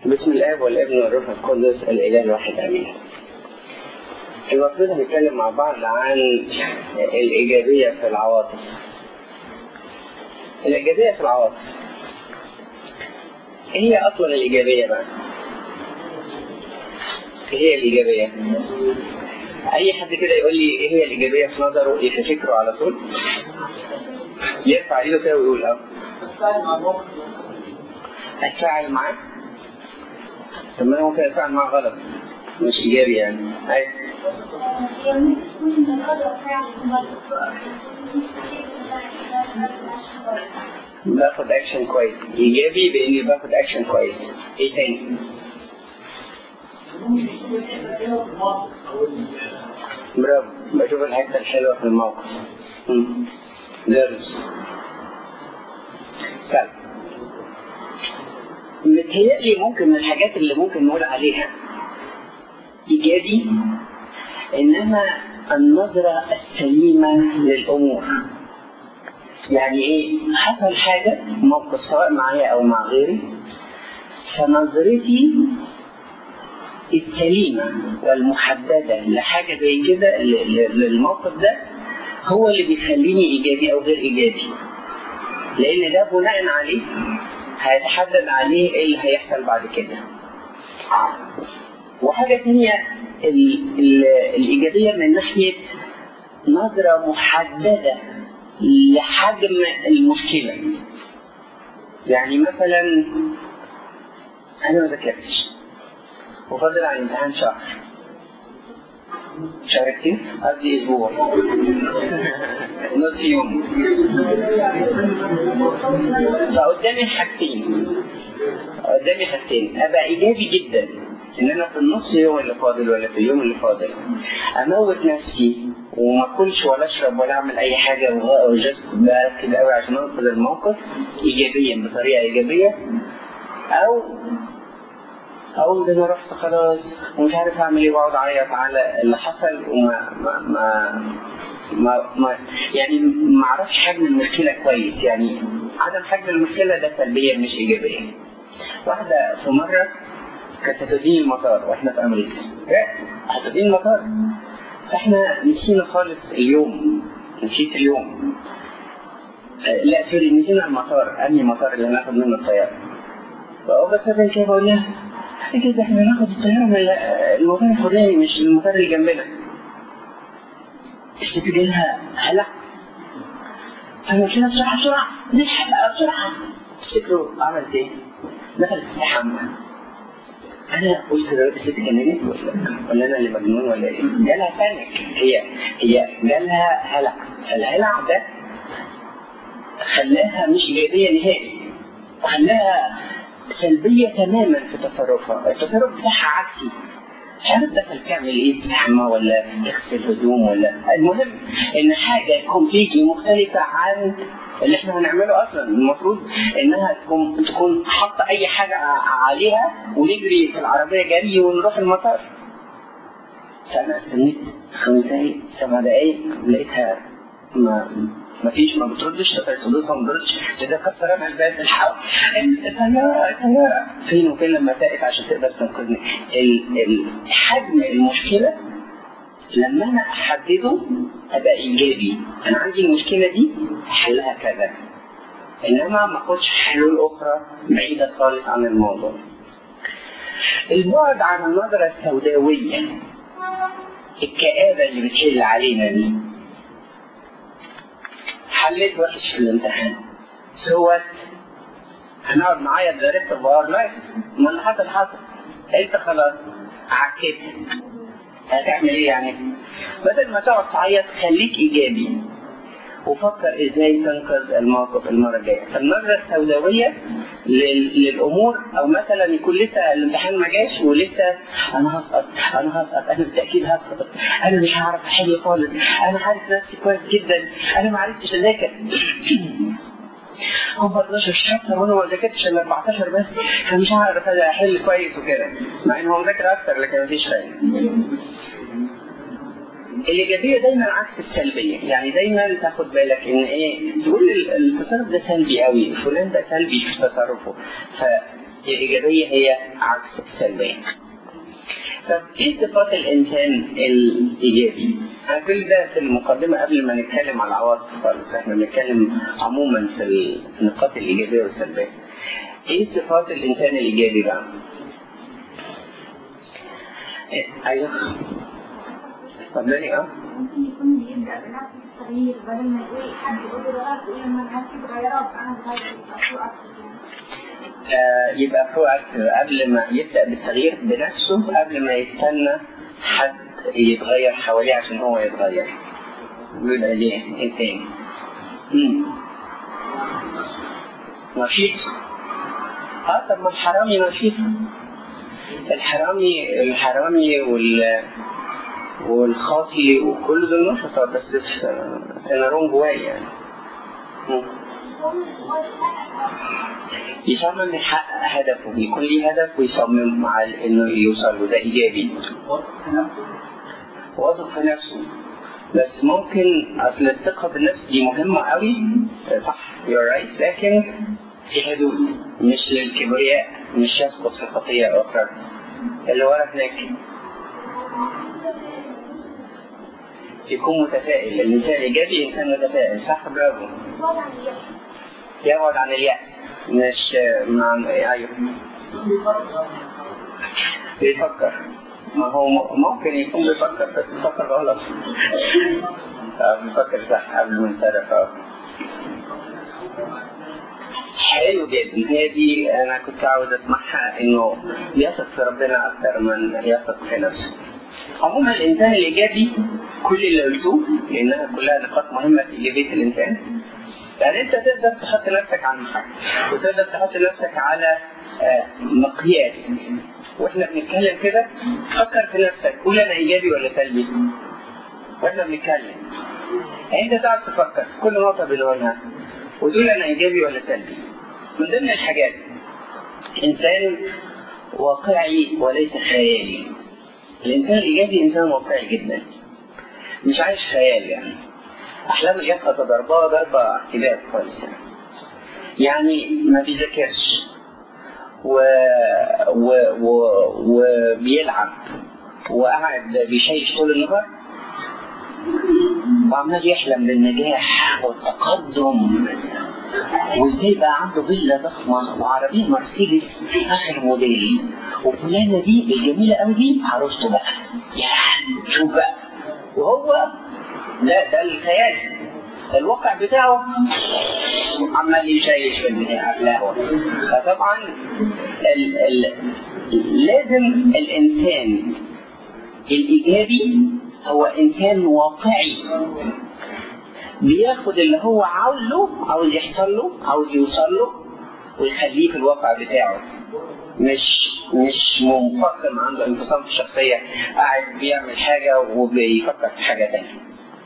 بسم الاب والابن والروح القدس الاله الواحد امين. المفروض هنتكلم مع بعض عن الايجابيه في العواطف. الايجابيه في العواطف. ايه هي اصلا الايجابيه بقى؟ ايه هي الايجابيه؟ اي حد كده يقول لي ايه هي الايجابيه في نظره ايه في فكره على طول؟ يرفع ايده كده ويقول اه اتفاعل معاه طب ما انا ممكن اتفاعل معاه غلط مش ايجابي يعني ايوه باخد اكشن كويس ايجابي باني باخد اكشن كويس ايه تاني برافو بشوف الحته الحلوه في الموقف درس طيب متهيألي ممكن من الحاجات اللي ممكن نقول عليها إيجابي إنما النظرة السليمة للأمور يعني إيه حصل حاجة موقف سواء معايا أو مع غيري فنظرتي السليمة والمحددة لحاجة زي كده للموقف ده هو اللي بيخليني إيجابي أو غير إيجابي لأن ده بناء عليه هيتحدد عليه ايه اللي هيحصل بعد كده وحاجة تانية ال ال الإيجابية من ناحية نظرة محددة لحجم المشكلة يعني مثلا أنا ما ذاكرتش وفاضل على الامتحان شهر شاركتي قصدي اسبوع نص يوم فقدامي حاجتين قدامي حاجتين ابقى ايجابي جدا ان انا في النص يوم اللي فاضل ولا في اليوم اللي فاضل اموت نفسي وما اكلش ولا اشرب ولا اعمل اي حاجه وجست بركز قوي عشان انقذ الموقف ايجابيا بطريقه ايجابيه او اقول ده انا رحت خلاص ومش عارف اعمل ايه واقعد اعيط على اللي حصل وما ما ما ما, ما يعني ما اعرفش حجم المشكله كويس يعني عدم حجم المشكله ده سلبيه مش ايجابيه. واحده في مره كانت هتوديني المطار واحنا في امريكا. هتوديني المطار فاحنا نسينا خالص اليوم نسيت اليوم. لا سوري نسينا المطار انهي مطار اللي هناخد منه الطياره. فهو بس انا كده بقول لها ايه ده احنا ناخد الطياره من المطار الفلاني مش المطار اللي جنبنا الست جايلها هلا فانا كده بسرعه بسرعه نلحق بقى بسرعه تفتكروا عملت ايه؟ دخلت تستحمى انا قلت الست جننت ولا ولا انا اللي مجنون ولا ايه؟ جالها بانيك هي هي جالها هلع فالهلع ده خلاها مش ايجابيه نهائي خلاها سلبية تماما في تصرفها التصرف بتاعها عكسي مش عارف دخل تعمل ايه تستحمى ولا تغسل هدوم ولا المهم ان حاجة كومبليتلي مختلفة عن اللي احنا هنعمله اصلا المفروض انها تكون تكون حاطة اي حاجة عليها ونجري في العربية جري ونروح المطار فانا استنيت خمس دقايق سبع دقايق لقيتها ما ما فيش ما بتردش دخلت صديقها ما بتردش ده كسر انا الباب الحق الطياره الطياره فين وفين لما تقف عشان تقدر تنقذني حجم المشكله لما انا احدده ابقى ايجابي انا عندي المشكله دي حلها كذا انما ما اخدش حلول اخرى بعيده خالص عن الموضوع البعد عن النظره السوداويه الكآبة اللي بتحل علينا دي حليت وحش في الامتحان سوت هنقعد نعيط ذا ريست اوف اور لايف ما اللي حصل حصل انت خلاص عكيت هتعمل ايه يعني بدل ما تقعد تعيط خليك ايجابي وفكر ازاي تنقذ الموقف المره الجايه فالنظره السوداويه للامور او مثلا يكون لسه الامتحان ما جاش ولسه انا هسقط انا هسقط انا بالتاكيد هسقط انا مش هعرف احل خالص انا عارف نفسي كويس جدا انا ما عرفتش اذاكر هم 12 شابتر وانا ما ذاكرتش الا 14 بس فمش هعرف احل كويس وكده مع ان هو مذاكر اكتر لكن مفيش فايده الايجابيه دايما عكس السلبيه يعني دايما تاخد بالك ان ايه تقول التصرف ده سلبي قوي فلان ده سلبي في تصرفه ف الإيجابية هي عكس السلبية طب ايه صفات الانسان الايجابي؟ انا كل ده في المقدمه قبل ما نتكلم على العواطف خالص احنا بنتكلم عموما في النقاط الايجابيه والسلبيه. ايه صفات الانسان الايجابي بقى؟ إيه؟ ايوه اتفضلي اه ممكن يكون بيبدأ بنفس التغيير بدل ما يقول حد يقول له ده غلط يقول لما الناس تتغيرات أنا اتغير يبقى شو أكتر يعني آه، يبقى هو قبل ما يبدأ بالتغيير بنفسه قبل ما يستنى حد يتغير حواليه عشان هو يتغير يبقى ليه ايه تاني مم. نشيط اه طب ما الحرامي نشيط الحرامي الحرامي وال والخاطي وكل دول نشطة بس في في نارهم جوايا يعني مم. يصمم يحقق هدفه يكون ليه هدف ويصمم على انه يوصل له ده ايجابي واثق في نفسه بس ممكن اصل الثقه بالنفس دي مهمه قوي صح you're right لكن في حدود مش للكبرياء مش يسقط في خطيه اخرى اللي ورا هناك يكون متفائل الانسان الايجابي انسان متفائل صح برافو يبعد عن اليأس مش مع ايوه بيفكر ما هو م- ممكن يكون بيفكر بس بيفكر غلط آه، بيفكر صح قبل ما ينصرف اه حلو جدا هي دي انا كنت عاوز اسمعها انه يثق في ربنا اكثر من يثق في نفسه عموما الانسان الايجابي كل اللي قلتوه لانها كلها نقاط مهمه في ايجابيه الانسان يعني انت تقدر تحط نفسك على المحك وتقدر تحط نفسك على آه، مقياس واحنا بنتكلم كده فكر في نفسك قول انا ايجابي ولا سلبي واحنا بنتكلم يعني انت تعرف تفكر في كل نقطه بنقولها وتقول انا ايجابي ولا سلبي من ضمن الحاجات انسان واقعي وليس خيالي الانسان الايجابي انسان واقعي جدا مش عايش خيال يعني احلامه يبقى ضربها ضربه اعتداء خالص يعني يعني ما بيذاكرش و... و... و... وبيلعب وقاعد بيشيش طول النهار وعمال يحلم بالنجاح والتقدم وازاي بقى عنده فيلا ضخمه وعربيه مرسيدس اخر موديل وفلانه دي الجميله قوي دي عروسته بقى يا شوف بقى وهو لا ده الخيال الواقع بتاعه عمال يشيش في البتاع القهوه فطبعا ال ال لازم الانسان الايجابي هو انسان واقعي بياخد اللي هو عاوزه عاوز يحصل له عاوز يوصل له ويخليه في الواقع بتاعه مش مش منفصل عنده انفصام في الشخصية قاعد بيعمل حاجة وبيفكر في حاجة تانية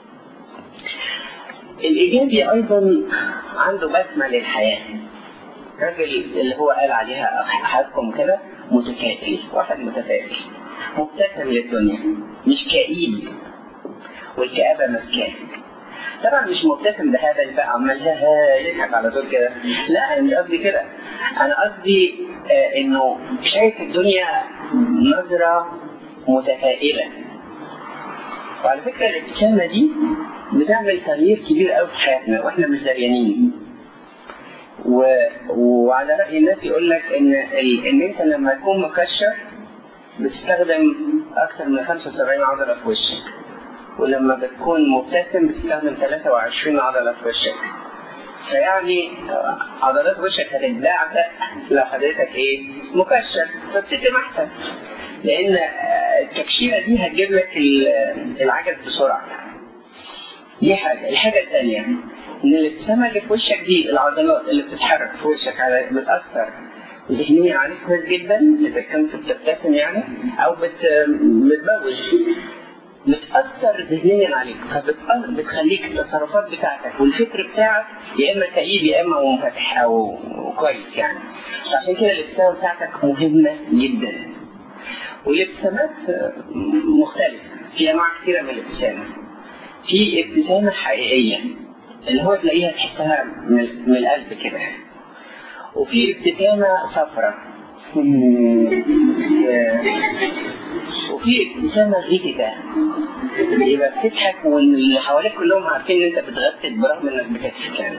الإيجابي أيضا عنده بسمة للحياة الراجل اللي هو قال عليها أحدكم كده متفائل واحد متفائل مبتسم للدنيا مش كئيب والكآبة مسكاه طبعا مش مبتسم بهبل بقى عمال ها ها يضحك على طول كده لا انا مش قصدي كده انا قصدي آه انه شايف الدنيا نظرة متفائلة وعلى فكرة الابتسامة دي بتعمل تغيير كبير قوي في حياتنا واحنا مش دريانين و... وعلى رأي الناس يقول لك ان ال... ان انت لما تكون مكشر بتستخدم اكثر من 75 عضلة في وشك ولما بتكون مبتسم بتستخدم 23 عضلة في وشك فيعني عضلات وشك هتتباع لو حضرتك ايه مكشر فبتبقى احسن لان التكشيره دي هتجيب لك العجز بسرعه دي حاجه الحاجه الثانيه ان الابتسامه اللي في وشك دي العضلات اللي بتتحرك في وشك على بتاثر ذهنيا عليك كويس جدا اذا كنت بتبتسم يعني او بت بتبوش بتأثر ذهنيا عليك فبتخليك التصرفات بتاعتك والفكر بتاعك يا اما كئيب يا اما منفتح او كويس يعني عشان كده الابتسامه بتاعتك مهمه جدا والابتسامات مختلفه في انواع كثيره من الابتسامه في ابتسامه حقيقيه اللي هو تلاقيها تحسها من القلب كده وفي ابتسامه صفراء وفي ابتسامة غيتة يبقى بتضحك واللي حواليك كلهم عارفين ان انت بتغتت برغم انك بتضحك يعني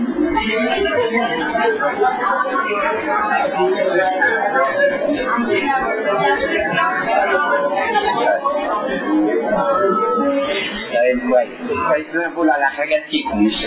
طيب كويس كويس إن انا بقول على حاجات فيكم مش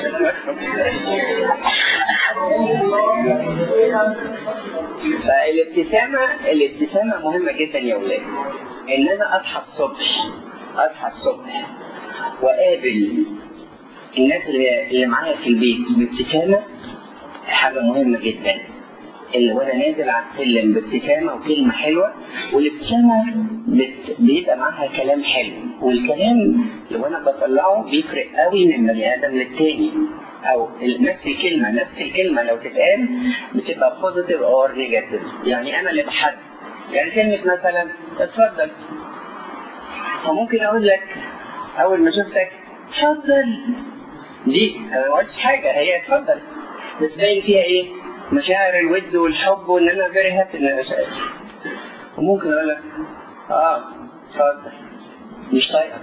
فالابتسامة الابتسامة مهمة جدا يا ولاد ان انا اصحى الصبح اصحى الصبح واقابل الناس اللي اللي معايا في البيت بابتسامة حاجة مهمة جدا اللي وانا نازل على السلم بابتسامة وكلمة حلوة والابتسامة بت... بيبقى معاها كلام حلو والكلام اللي وانا بطلعه بيفرق قوي من بني ادم للتاني او نفس الكلمة نفس الكلمة لو تتقال بتبقى بوزيتيف اور نيجاتيف يعني انا اللي بحد يعني كلمة مثلا اتفضل فممكن اقول لك اول ما شفتك اتفضل دي انا ما قلتش حاجة هي اتفضل بس باين فيها ايه مشاعر الود والحب وان انا فيري هابي ان انا شايف وممكن اقول لك اه اتفضل مش طايقك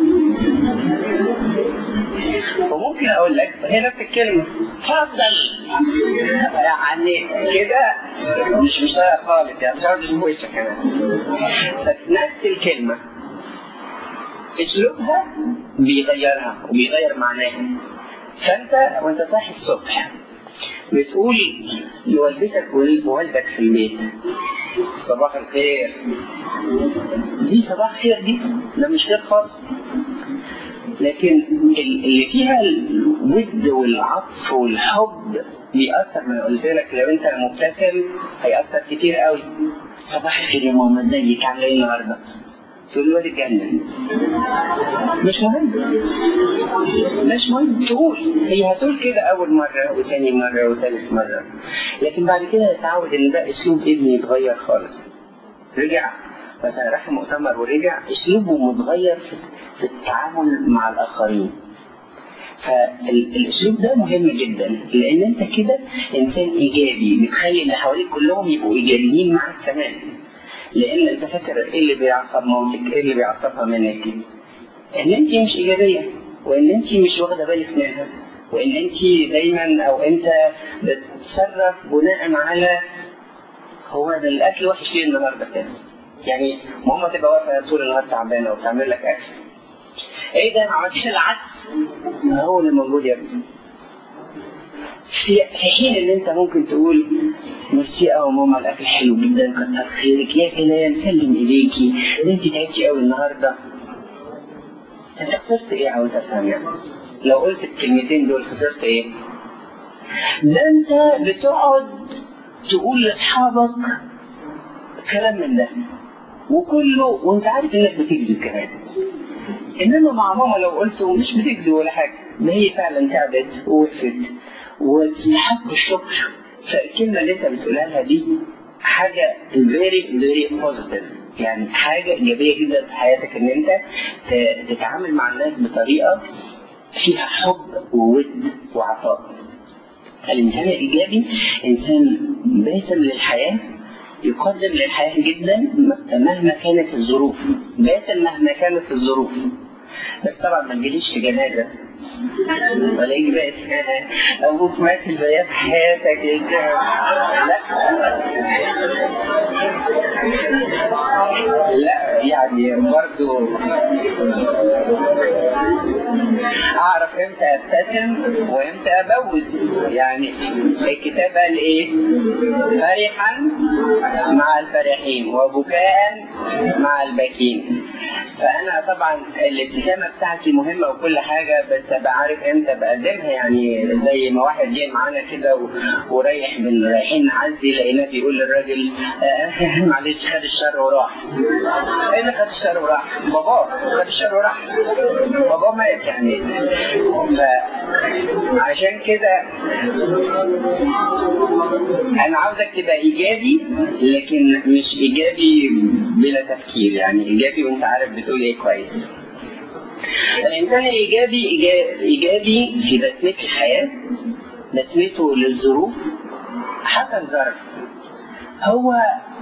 وممكن اقول لك هي نفس الكلمه اتفضل يعني كده مش مش طايقك خالص يعني مش عاوز اشوف وشك كمان فنفس الكلمه اسلوبها بيغيرها وبيغير معناها فانت وانت صاحي الصبح بتقول لوالدتك ووالدك في البيت صباح الخير دي صباح خير دي ده مش خير خالص لكن اللي فيها الود والعطف والحب بيأثر ما قلت لك لو انت مبتسم هيأثر كتير قوي صباح الخير يا ماما ازيك عامله ايه النهارده؟ تقول له اتجنن مش مهم مش مهم تقول هي هتقول كده اول مره وثاني مره وثالث مره لكن بعد كده يتعود ان ده اسلوب ابني يتغير خالص رجع مثلا راح مؤتمر ورجع اسلوبه متغير في التعامل مع الاخرين فالاسلوب ده مهم جدا لان انت كده انسان ايجابي بتخلي اللي حواليك كلهم يبقوا ايجابيين معاك كمان لان انت فاكر ايه اللي بيعصب مامتك ايه اللي بيعصبها منك ان انت مش ايجابيه وان انت مش واخده بالك منها وان انت دايما او انت بتتصرف بناء على هو ده الاكل وحش ليه النهارده كده يعني ماما تبقى واقفه طول النهار تعبانه وبتعمل لك اكل ايه ده ما عملتش العدس هو اللي موجود يا ابني في حين ان انت ممكن تقول ميرسي قوي ماما الاكل حلو جدا كتر خيرك يا سلام سلم ايديكي ده انت تعبتي قوي النهارده انت خسرت ايه عاوز افهم يعني لو قلت الكلمتين دول خسرت ايه ده انت بتقعد تقول لاصحابك كلام من ده وكله وانت عارف انك بتكذب كمان انما مع ماما لو قلت مش بتكذب ولا حاجه ده هي فعلا تعبت ووقفت وتستحق الشكر فالكلمة اللي انت بتقولها لها دي حاجة very very positive يعني حاجة إيجابية جدا في حياتك إن أنت تتعامل مع الناس بطريقة فيها حب وود وعطاء. الإنسان الإيجابي إنسان باسم للحياة يقدم للحياة جدا مهما كانت الظروف باسم مهما كانت الظروف بس طبعا ما تجيليش في جنازة ولا يجي بقى ابوك مات في البيات حياتك لا لا يعني برضو اعرف امتى ابتسم وامتى ابوز يعني الكتاب قال ايه فرحا مع الفرحين وبكاء مع الباكين فانا طبعا الابتسامه بتاعتي مهمه وكل حاجه بس ابقى عارف امتى بقدمها يعني زي ما واحد جه معانا كده و- ورايح من رايحين نعزي لقيناه بيقول للراجل آه معلش خد الشر وراح ايه اللي خد الشر وراح؟ باباه خد الشر وراح باباه مات يعني فعشان كده انا عاوزك تبقى ايجابي لكن مش ايجابي بلا تفكير يعني ايجابي وانت عارف بتقول ايه كويس الانسان الايجابي إيجا- ايجابي في بسمة الحياة بسمته للظروف حسب ظرف هو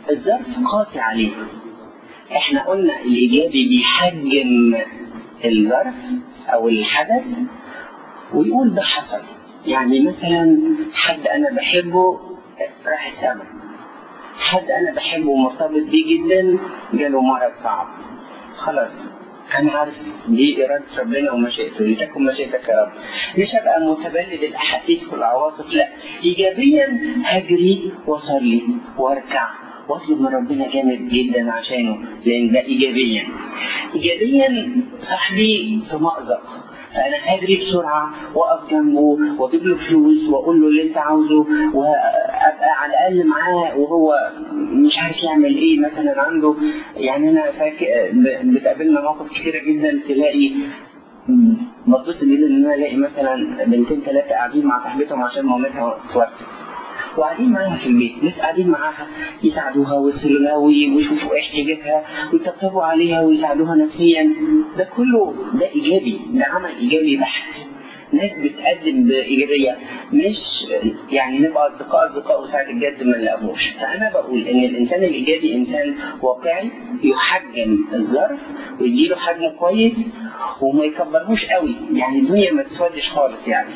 الظرف قاسي عليه احنا قلنا الايجابي بيحجم الظرف او الحدث ويقول ده حصل يعني مثلا حد انا بحبه راح السما حد انا بحبه ومرتبط بيه جدا جاله مرض صعب خلاص انا عارف دي اراده ربنا ومشيئته لتكن مشيئتك يا رب مش هبقى متبلد الاحاسيس والعواطف لا ايجابيا هجري واصلي واركع واطلب من ربنا جامد جدا عشانه لان ده ايجابيا ايجابيا صاحبي في مأزق فانا هجري بسرعه واقف جنبه واجيب له فلوس واقول له اللي انت عاوزه وابقى على الاقل معاه وهو مش عارف يعمل ايه مثلا عنده يعني انا فاكر بتقابلنا مواقف كتيره جدا تلاقي بتبسط جدا ان انا الاقي مثلا بنتين ثلاثه قاعدين مع صاحبتهم عشان مامتها اتوفت وقاعدين معاها في البيت ناس قاعدين معاها يساعدوها ويوصلوا لها ويشوفوا ايه احتياجاتها ويطبطبوا عليها ويساعدوها نفسيا ده كله ده ايجابي ده عمل ايجابي بحت ناس بتقدم بايجابيه مش يعني نبقى اصدقاء اصدقاء وساعه الجد ما نلاقوش فانا بقول ان الانسان الايجابي انسان واقعي يحجم الظرف ويديله حجمه كويس وما يكبرهوش قوي يعني الدنيا ما تسودش خالص يعني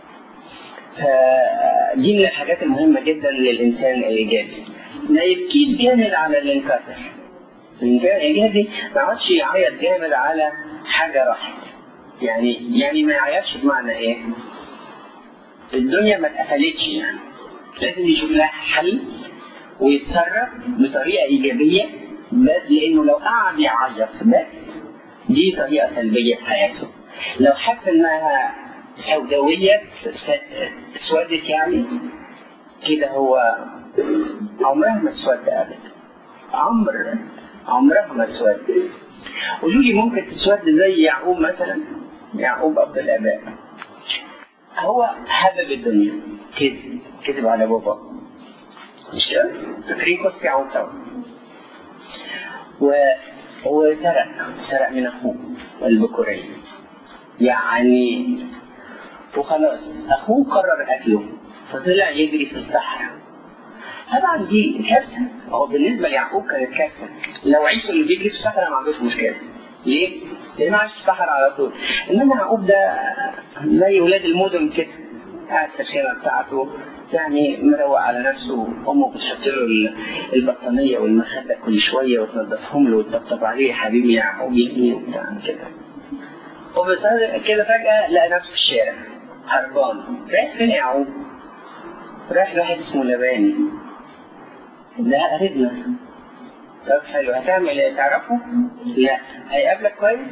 فدي من الحاجات المهمة جدا للإنسان الإيجابي ما يبكيش جامد على اللي انكسر الإنسان الإيجابي ما يقعدش يعيط جامد على حاجة راحت يعني يعني ما يعيطش بمعنى إيه؟ الدنيا ما اتقفلتش يعني لازم يشوف لها حل ويتصرف بطريقة إيجابية بس لأنه لو قعد يعيط بس دي طريقة سلبية في حياته لو حس إنها سوداوية اسودت يعني كده هو عمرها ما تسود ابدا عمر عمرها ما تسود قولوا لي ممكن تسود زي يعقوب مثلا يعقوب اب الاباء هو حبب الدنيا كذب كذب على بابا مش كده؟ فاكرين قصة يعقوب طبعا و... وسرق سرق من اخوه البكورية يعني وخلاص اخوه قرر قتله فطلع يجري في الصحراء طبعا دي كارثه هو بالنسبه ليعقوب كانت كارثه لو عيسو اللي بيجري في الصحراء ما عندوش مشكله ليه؟ لانه عايش في الصحراء على طول انما يعقوب ده زي ولاد المدن كده قاعد في الخيمه بتاعته يعني مروق على نفسه امه بتحط له البطانيه والمخده كل شويه وتنظفهم له وتطبطب عليه حبيبي يعقوب يبني وبتاع كده وبس كده فجاه لقى نفسه في الشارع هربان رايح فين يا يعقوب؟ رايح لواحد اسمه لباني ده قريبنا طب حلو هتعمل ايه تعرفه؟ لا هيقابلك كويس؟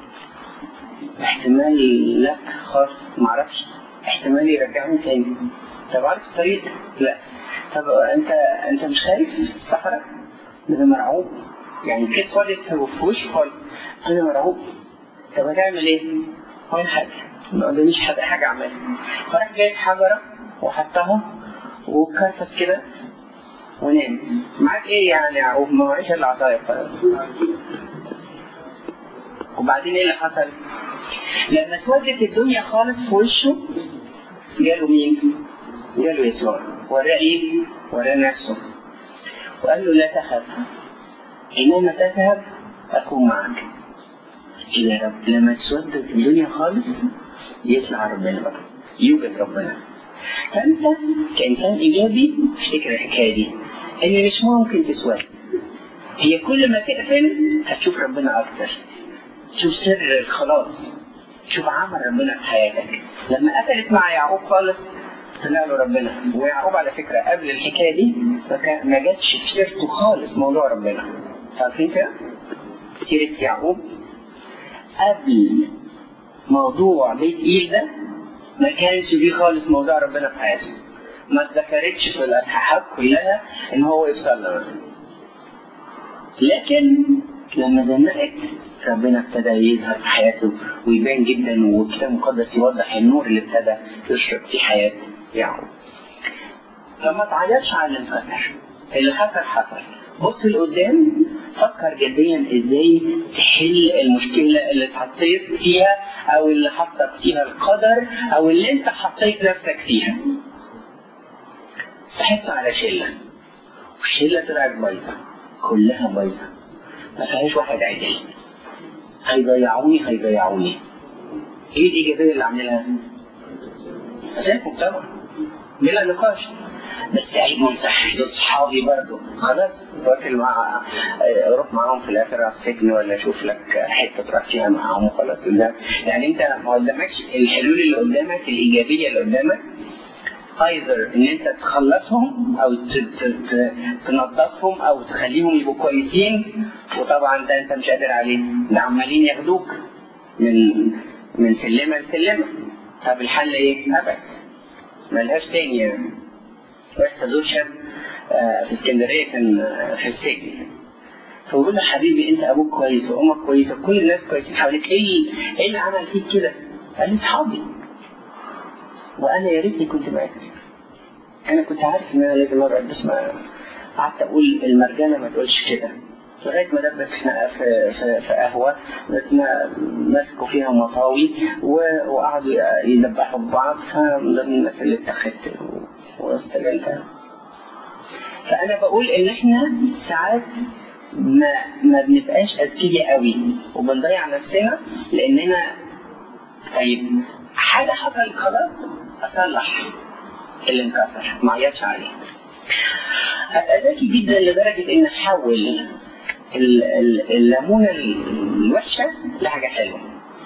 احتمال لا خالص معرفش احتمال يرجعني تاني طب عارف الطريق؟ لا طب انت انت مش خايف في الصحراء؟ ده مرعوب يعني كده خالص في وشه خالص انا مرعوب طب هتعمل ايه؟ ولا حاجه ما قداميش حاجة, حاجة أعملها فراح جايب حجرة وحطها وكرفس كده ونام معاك إيه يعني يعقوب ما معيش إلا عصاية وبعدين إيه اللي حصل؟ لما اسودت الدنيا خالص في وشه جاله مين؟ جاله يسوع وراه إيه؟ وراه نفسه وقال له لا تخف إنما تذهب أكون معك إلى رب لما تسود الدنيا خالص يطلع ربنا بقى يوجد ربنا فانت كانسان ايجابي افتكر الحكايه دي ان مش ممكن تسود هي كل ما تقفل هتشوف ربنا اكتر تشوف سر الخلاص تشوف عمل ربنا في حياتك لما قفلت مع يعقوب خالص طلع له ربنا ويعقوب على فكره قبل الحكايه دي ما جاتش في سيرته خالص موضوع ربنا عارفين كده؟ سيره يعقوب قبل موضوع بيت ايل ده ما كانش فيه خالص موضوع ربنا في حياته ما اتذكرتش في الاصحاحات كلها ان هو يصلي مثلا لكن لما زنقت ربنا ابتدى يظهر في حياته ويبان جدا والكتاب المقدس يوضح النور اللي ابتدى يشرق في حياه يعقوب فما تعيطش على اللي انكسر اللي حصل حصل بص لقدام فكر جديا ازاي تحل المشكلة اللي اتحطيت فيها او اللي حطك فيها القدر او اللي انت حطيت نفسك فيها صحيت على شلة الشله طلعت بايظه كلها بايظه ما فيهاش واحد عدل هيضيعوني هيضيعوني ايه الايجابيه اللي عاملها؟ عشانكم طبعا بلا نقاش بس عيب ممسح دول صحابي برضه خلاص تواكل مع روح معاهم في الاخر على السجن ولا اشوف لك حته تروح فيها معاهم وخلاص ده يعني انت ما قدامكش الحلول اللي قدامك الايجابيه اللي قدامك ايذر ان انت تخلصهم او ت- ت- ت- تنظفهم او تخليهم يبقوا كويسين وطبعا ده انت مش قادر عليه ده عمالين ياخدوك من من سلمه لسلمه طب الحل ايه؟ ابعد ملهاش تاني يعني واحد حضور شاب آه، في اسكندريه كان آه، في السجن فبقول له حبيبي انت ابوك كويس وامك كويسه كل الناس كويسين حواليك ايه اللي- ايه اللي عمل فيك كده؟ قال لي اصحابي وانا يا ريتني كنت معاك انا كنت عارف ان انا لازم ابعد بس ما قعدت اقول المرجانه ما تقولش كده لغايه ما دبت احنا في, في, في قهوه بس ما مسكوا فيها مطاوي و- وقعدوا يدبحوا في بعض فمن ضمن الناس اللي اتخذت واستجلتها فانا بقول ان احنا ساعات ما ما بنبقاش اذكياء قوي وبنضيع نفسنا لاننا طيب حاجه حصلت خلاص اصلح اللي انكسر ما عيطش عليه ابقى ذكي جدا لدرجه ان احول ال- ال- الليمونه الوحشه لحاجه حلوه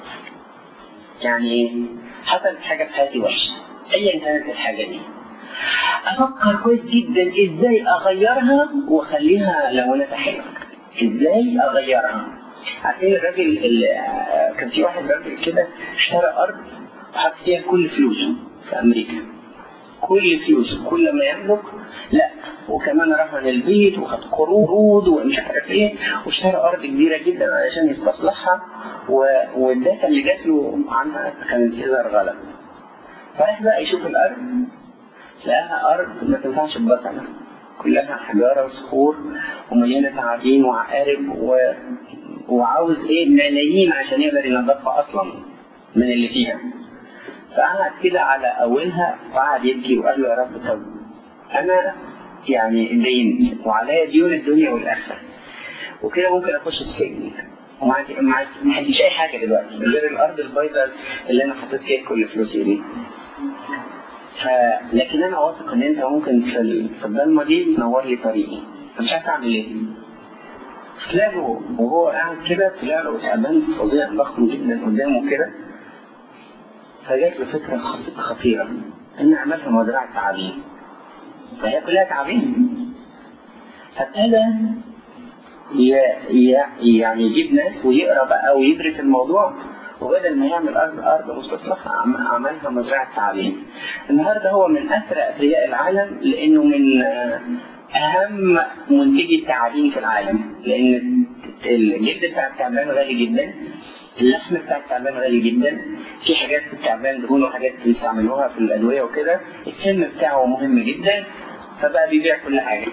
يعني حصلت حاجه في حياتي وحشه ايا كانت الحاجه دي افكر كويس جدا ازاي اغيرها واخليها لونتها حلوه ازاي اغيرها عارفين الراجل اللي كان في واحد راجل كده اشترى ارض وحط فيها كل فلوسه في امريكا كل فلوسه كل ما يملك لا وكمان راح من البيت وخد قروض ومش عارف ايه واشترى ارض كبيره جدا علشان يستصلحها و- والداتا اللي جات له عنها كانت تظهر غلط فراح بقى يشوف الارض لقاها ارض ما تنفعش ببصله كلها حجاره وصخور ومليانه تعابين وعقارب و... وعاوز ايه ملايين عشان يقدر ينظفها اصلا من اللي فيها فقعد كده على اولها وقعد يبكي وقال له يا رب طب انا يعني دين وعليا ديون الدنيا والاخره وكده ممكن اخش السجن وما عندي ما عندي- ما عنديش اي حاجه دلوقتي غير الارض البيضاء اللي انا حطيت فيها كل فلوسي دي ف... لكن انا واثق ان انت ممكن في ال- في الضلمه دي تنور لي طريقي فمش عارف اعمل ايه طلع له وهو قاعد كده طلع له تعبان فظيع ضخم جدا قدامه كده فجات له فكره خط- خطيره ان اعملها مزرعه تعابين فهي كلها تعابين فابتدى ي- ي- يعني يجيب ناس ويقرا بقى ويدرس الموضوع وبدل ما يعمل ارض ارض مستصلحه عم- عملها مزرعه تعابين. النهارده هو من اثرى اثرياء العالم لانه من آه، اهم منتجي التعابين في العالم لان الجلد بتاع التعبان غالي جدا اللحم بتاع التعبان غالي جدا في حاجات في التعبان دهون وحاجات بيستعملوها في الادويه وكده السم بتاعه مهم جدا فبقى بيبيع كل حاجه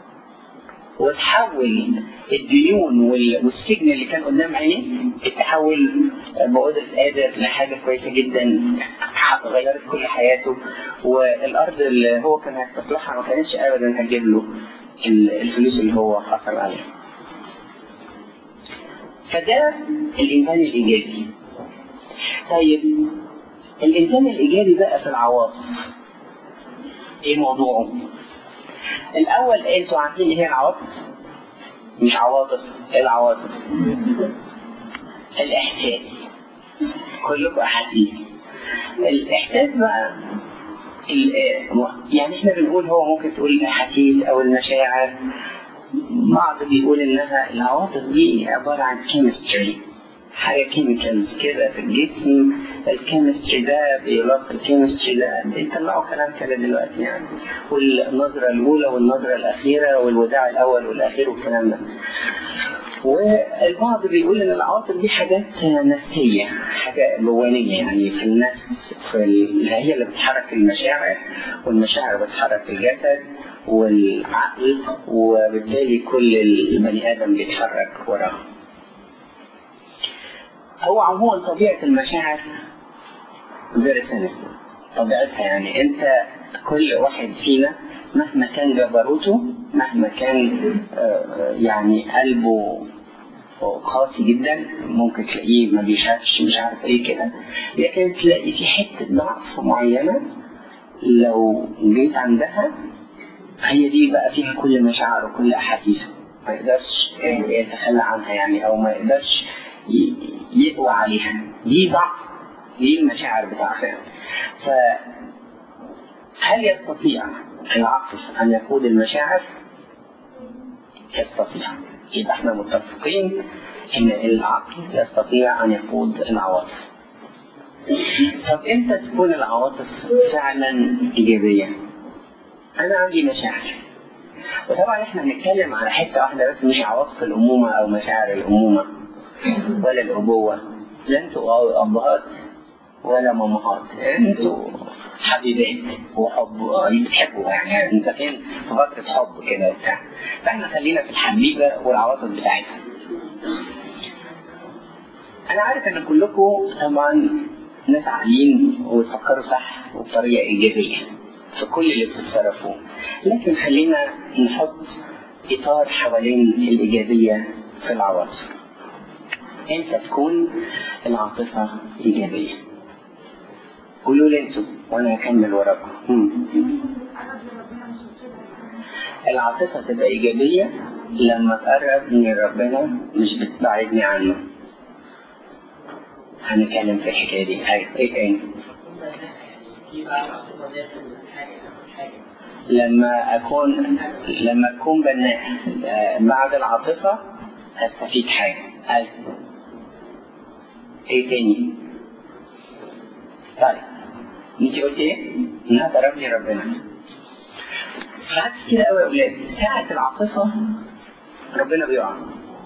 وتحول الديون وال- والسجن اللي كان قدام عينيه تحول بقدرة قادر لحاجة كويسة جدا ح- غيرت كل حياته والأرض اللي هو كان هيستصلحها ما كانتش أبدا هتجيب له ال- الفلوس اللي هو حصل عليها. فده الإنسان الإيجابي. طيب الإنسان الإيجابي بقى في العواطف. إيه موضوعه؟ الأول أنتوا عارفين إيه هي العواطف؟ مش عواطف، إيه العواطف؟ الإحساس. كلكم أحاسيس. الإحساس بقى ال- يعني احنا بنقول هو ممكن تقول الأحاسيس أو المشاعر بعض بيقول إنها العواطف دي عبارة عن كيمستري حاجة كيميكالز كده في الجسم الكيمستري ده بيلاقي الكيمستري ده بيطلعوا كلام كده دلوقتي يعني والنظرة الأولى والنظرة الأخيرة والوداع الأول والأخير والكلام ده والبعض بيقول ان العواطف دي حاجات نفسيه حاجه جوانيه يعني في النفس في ال- هي اللي بتحرك المشاعر والمشاعر بتحرك الجسد والعقل وبالتالي كل البني ادم بيتحرك وراها هو عموما طبيعه المشاعر very simple طبيعتها يعني انت كل واحد فينا مهما كان جبروته مهما كان آه، يعني قلبه قاسي جدا ممكن تلاقيه ما بيشافش مش عارف ايه كده لكن تلاقي في حته ضعف معينه لو جيت عندها هي دي بقى فيها كل مشاعر وكل احاسيسه ما يقدرش يتخلى عنها يعني او ما يقدرش ي- يقوى عليها دي ضعف دي المشاعر بتاعتها ف هل يستطيع العقل ان يقود المشاعر؟ يستطيع يبقى احنا متفقين ان العقل يستطيع ان يقود العواطف طب امتى تكون العواطف فعلا ايجابيه؟ انا عندي مشاعر وطبعا احنا بنتكلم على حته واحده بس مش عواطف الامومه او مشاعر الامومه ولا الابوه لا انتوا ابهات ولا مامهات انتوا حبيبات وحب بتحبوا يعني انت فين في فتره حب كده وبتاع فاحنا خلينا في الحبيبه والعواطف بتاعتها انا عارف ان كلكم طبعا ناس عاقلين وتفكروا صح وبطريقه ايجابيه في كل اللي بتتصرفوه لكن خلينا نحط اطار حوالين الايجابيه في العواطف امتى تكون العاطفه ايجابيه قولوا لي انتوا وانا هكمل وراكم مم. العاطفه تبقى ايجابيه لما تقرب من ربنا مش بتبعدني عنه هنتكلم في الحكايه دي ايوه ايه تاني لما اكون لما اكون بناء آه، بعد العاطفه هستفيد حاجه ايوه ايه تاني طيب انت قلت ايه؟ انها تقربني ربنا ساعات كتير قوي يا اولاد ساعة العاطفة ربنا بيقع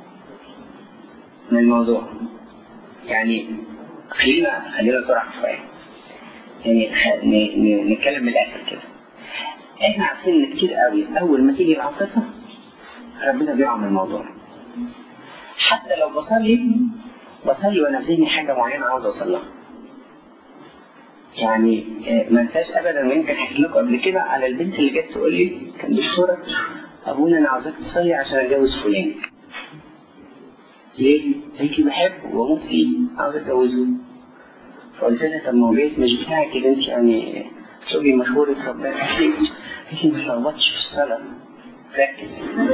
من الموضوع يعني خلينا خلينا صراحة شوية يعني خ- ن- ن- نتكلم من الآخر كده احنا عارفين ان كتير قوي اول ما تيجي العاطفة ربنا بيقع من الموضوع حتى لو بصلي بصلي وانا في ذهني حاجة معينة عاوز اوصل لها يعني آه، ما انساش ابدا ويمكن حكيت لكم قبل كده على البنت اللي جت تقول لي كان دكتوره ابونا انا عاوزاك تصلي عشان اتجوز فلان ليه؟ قالت لي بحبه واموت فيه عاوز اتجوزه فقلت لها طب ما هو بيت مش بتاعك يا بنتي يعني تقولي مشهورة ربنا قالت لي قالت لي ما تلخبطش في الصلاة ركز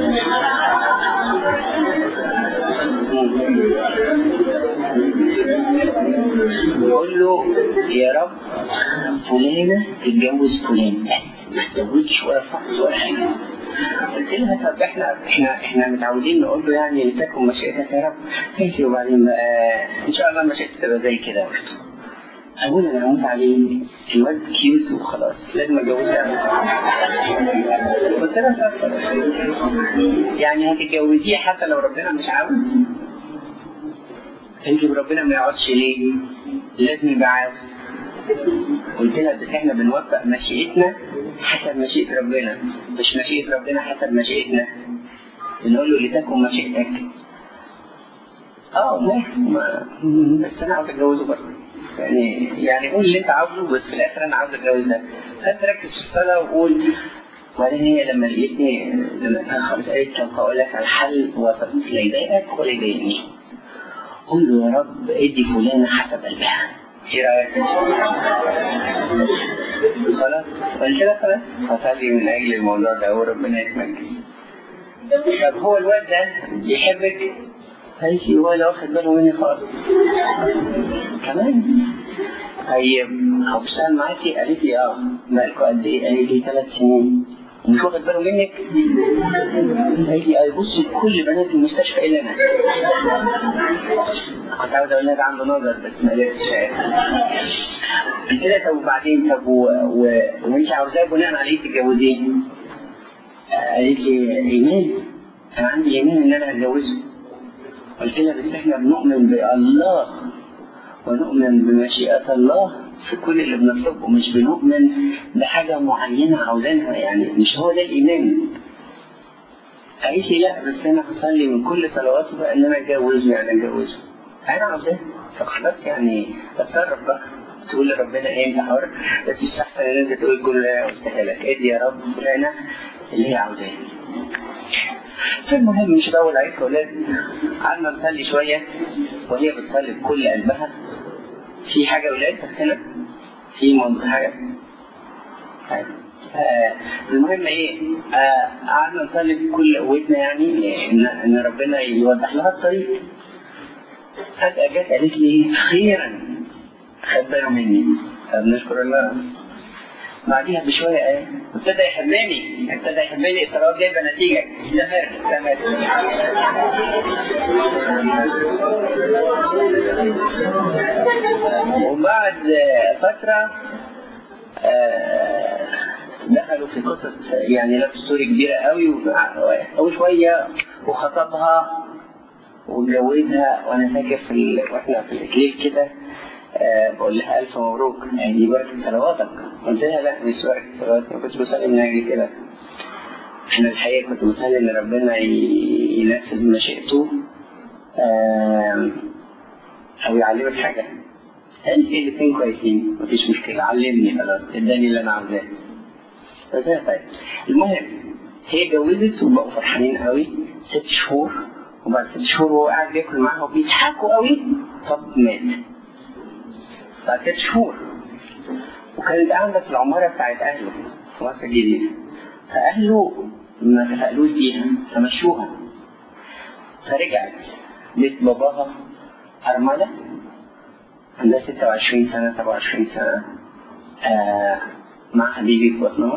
يقول له يا رب فلانة تتجوز فلان ما تزودش ولا فقط ولا حاجة قلت لها طب احنا احنا احنا متعودين نقول له يعني لتكن مشيئتك يا رب قالت لي وبعدين بقى ان شاء الله مشيئتك تبقى زي كده برضه أقول أنا هموت عليه الواد كيوت وخلاص لازم أتجوزها قلت لها طب يعني هتتجوزيه حتى لو ربنا مش عاوز قالت لي ربنا ما يقعدش ليه؟ لازم يبقى عاوز قلت لها بس احنا بنوفق مشيئتنا حسب مشيئة ربنا مش مشيئة ربنا حسب مشيئتنا بنقول له لتكن مشيئتك اه ماشي ما بس انا عاوز اتجوزه برضه يعني يعني قول اللي انت عاوزه بس في الاخر انا عاوز اتجوز ده فانت ركز في الصلاه وقول وبعدين هي لما لقيتني لما كان خلاص قالت طب هقول لك على الحل وسط لا يضايقك ولا يضايقني قول له يا رب ادي فلانه حسب قلبها ايه رايك؟ خلاص قلت لها خلاص هصلي من اجل الموضوع ده وربنا يسمعك طب هو الواد ده بيحبك قالت لي ولا واخد باله مني خالص كمان طيب هو بيشتغل معاكي قالت لي اه بقالكوا قد ايه؟ قالت لي ثلاث سنين ومش واخد باله منك؟ قالت لي اه بص كل بنات المستشفى الا انا كنت عاوز اقول لها ده عنده نظر بس ما قدرتش قلت لها طب وبعدين طب و... و... وانت عاوزاه بناء على ايه تتجوزيه؟ قالت لي ايمان انا عندي ايمان ان انا هتجوزه قلت لها بس احنا بنؤمن بالله ونؤمن بمشيئة الله في كل اللي بنطلبه مش بنؤمن بحاجة معينة عاوزينها يعني مش هو ده الإيمان قالت لي لا بس أنا هصلي من كل صلواتي بقى إن أنا أتجوزه يعني أتجوزه أنا عاوزاه فخلاص يعني أتصرف بقى تقول لربنا ايه انت حر بس مش احسن ان انت تقول الجمله اللي انا قلتها لك ادي يا رب فلانه اللي هي عاوزاه فالمهم مش الاول عليك يا اولاد قعدنا نصلي شويه وهي بتصلي بكل قلبها في حاجه يا اولاد هنا في موضوع حاجه طيب. آه المهم ايه آه قعدنا نصلي بكل قوتنا يعني ان ان ربنا يوضح لها الطريق فجأة جت قالت لي خيرا خد باله مني طب نشكر الله بعديها بشوية ايه ابتدى يحبني ابتدى يحبني الصلوات جايبة نتيجة استمر استمر وبعد فترة آه دخلوا في قصة يعني لف ستوري كبيرة قوي وشوية وخطبها واتجوزها وانا فاكر في ال... واحنا في الاكليل كده آه بقول لها الف مبروك يعني دي بركه صلواتك قلت لها لا مش بركه صلواتك ما كنتش بصلي من اجل كده انا الحقيقه كنت بصلي ان ربنا ي... ينفذ مشيئته آه او يعلمك حاجه انت الاثنين كويسين مفيش مشكله علمني خلاص اداني اللي انا عاوزاه قلت لها طيب المهم هي اتجوزت وبقوا فرحانين قوي ست شهور وبعد ست شهور وهو قاعد بياكل معاها وبيضحكوا قوي طب مات بعد ست شهور وكانت قاعدة في العمارة بتاعت أهله في مصر الجديدة فأهله ما تفائلوش بيها فمشوها فرجعت بيت باباها أرملة عندها 26 سنة 27 سنة آه مع حبيبي في بطنها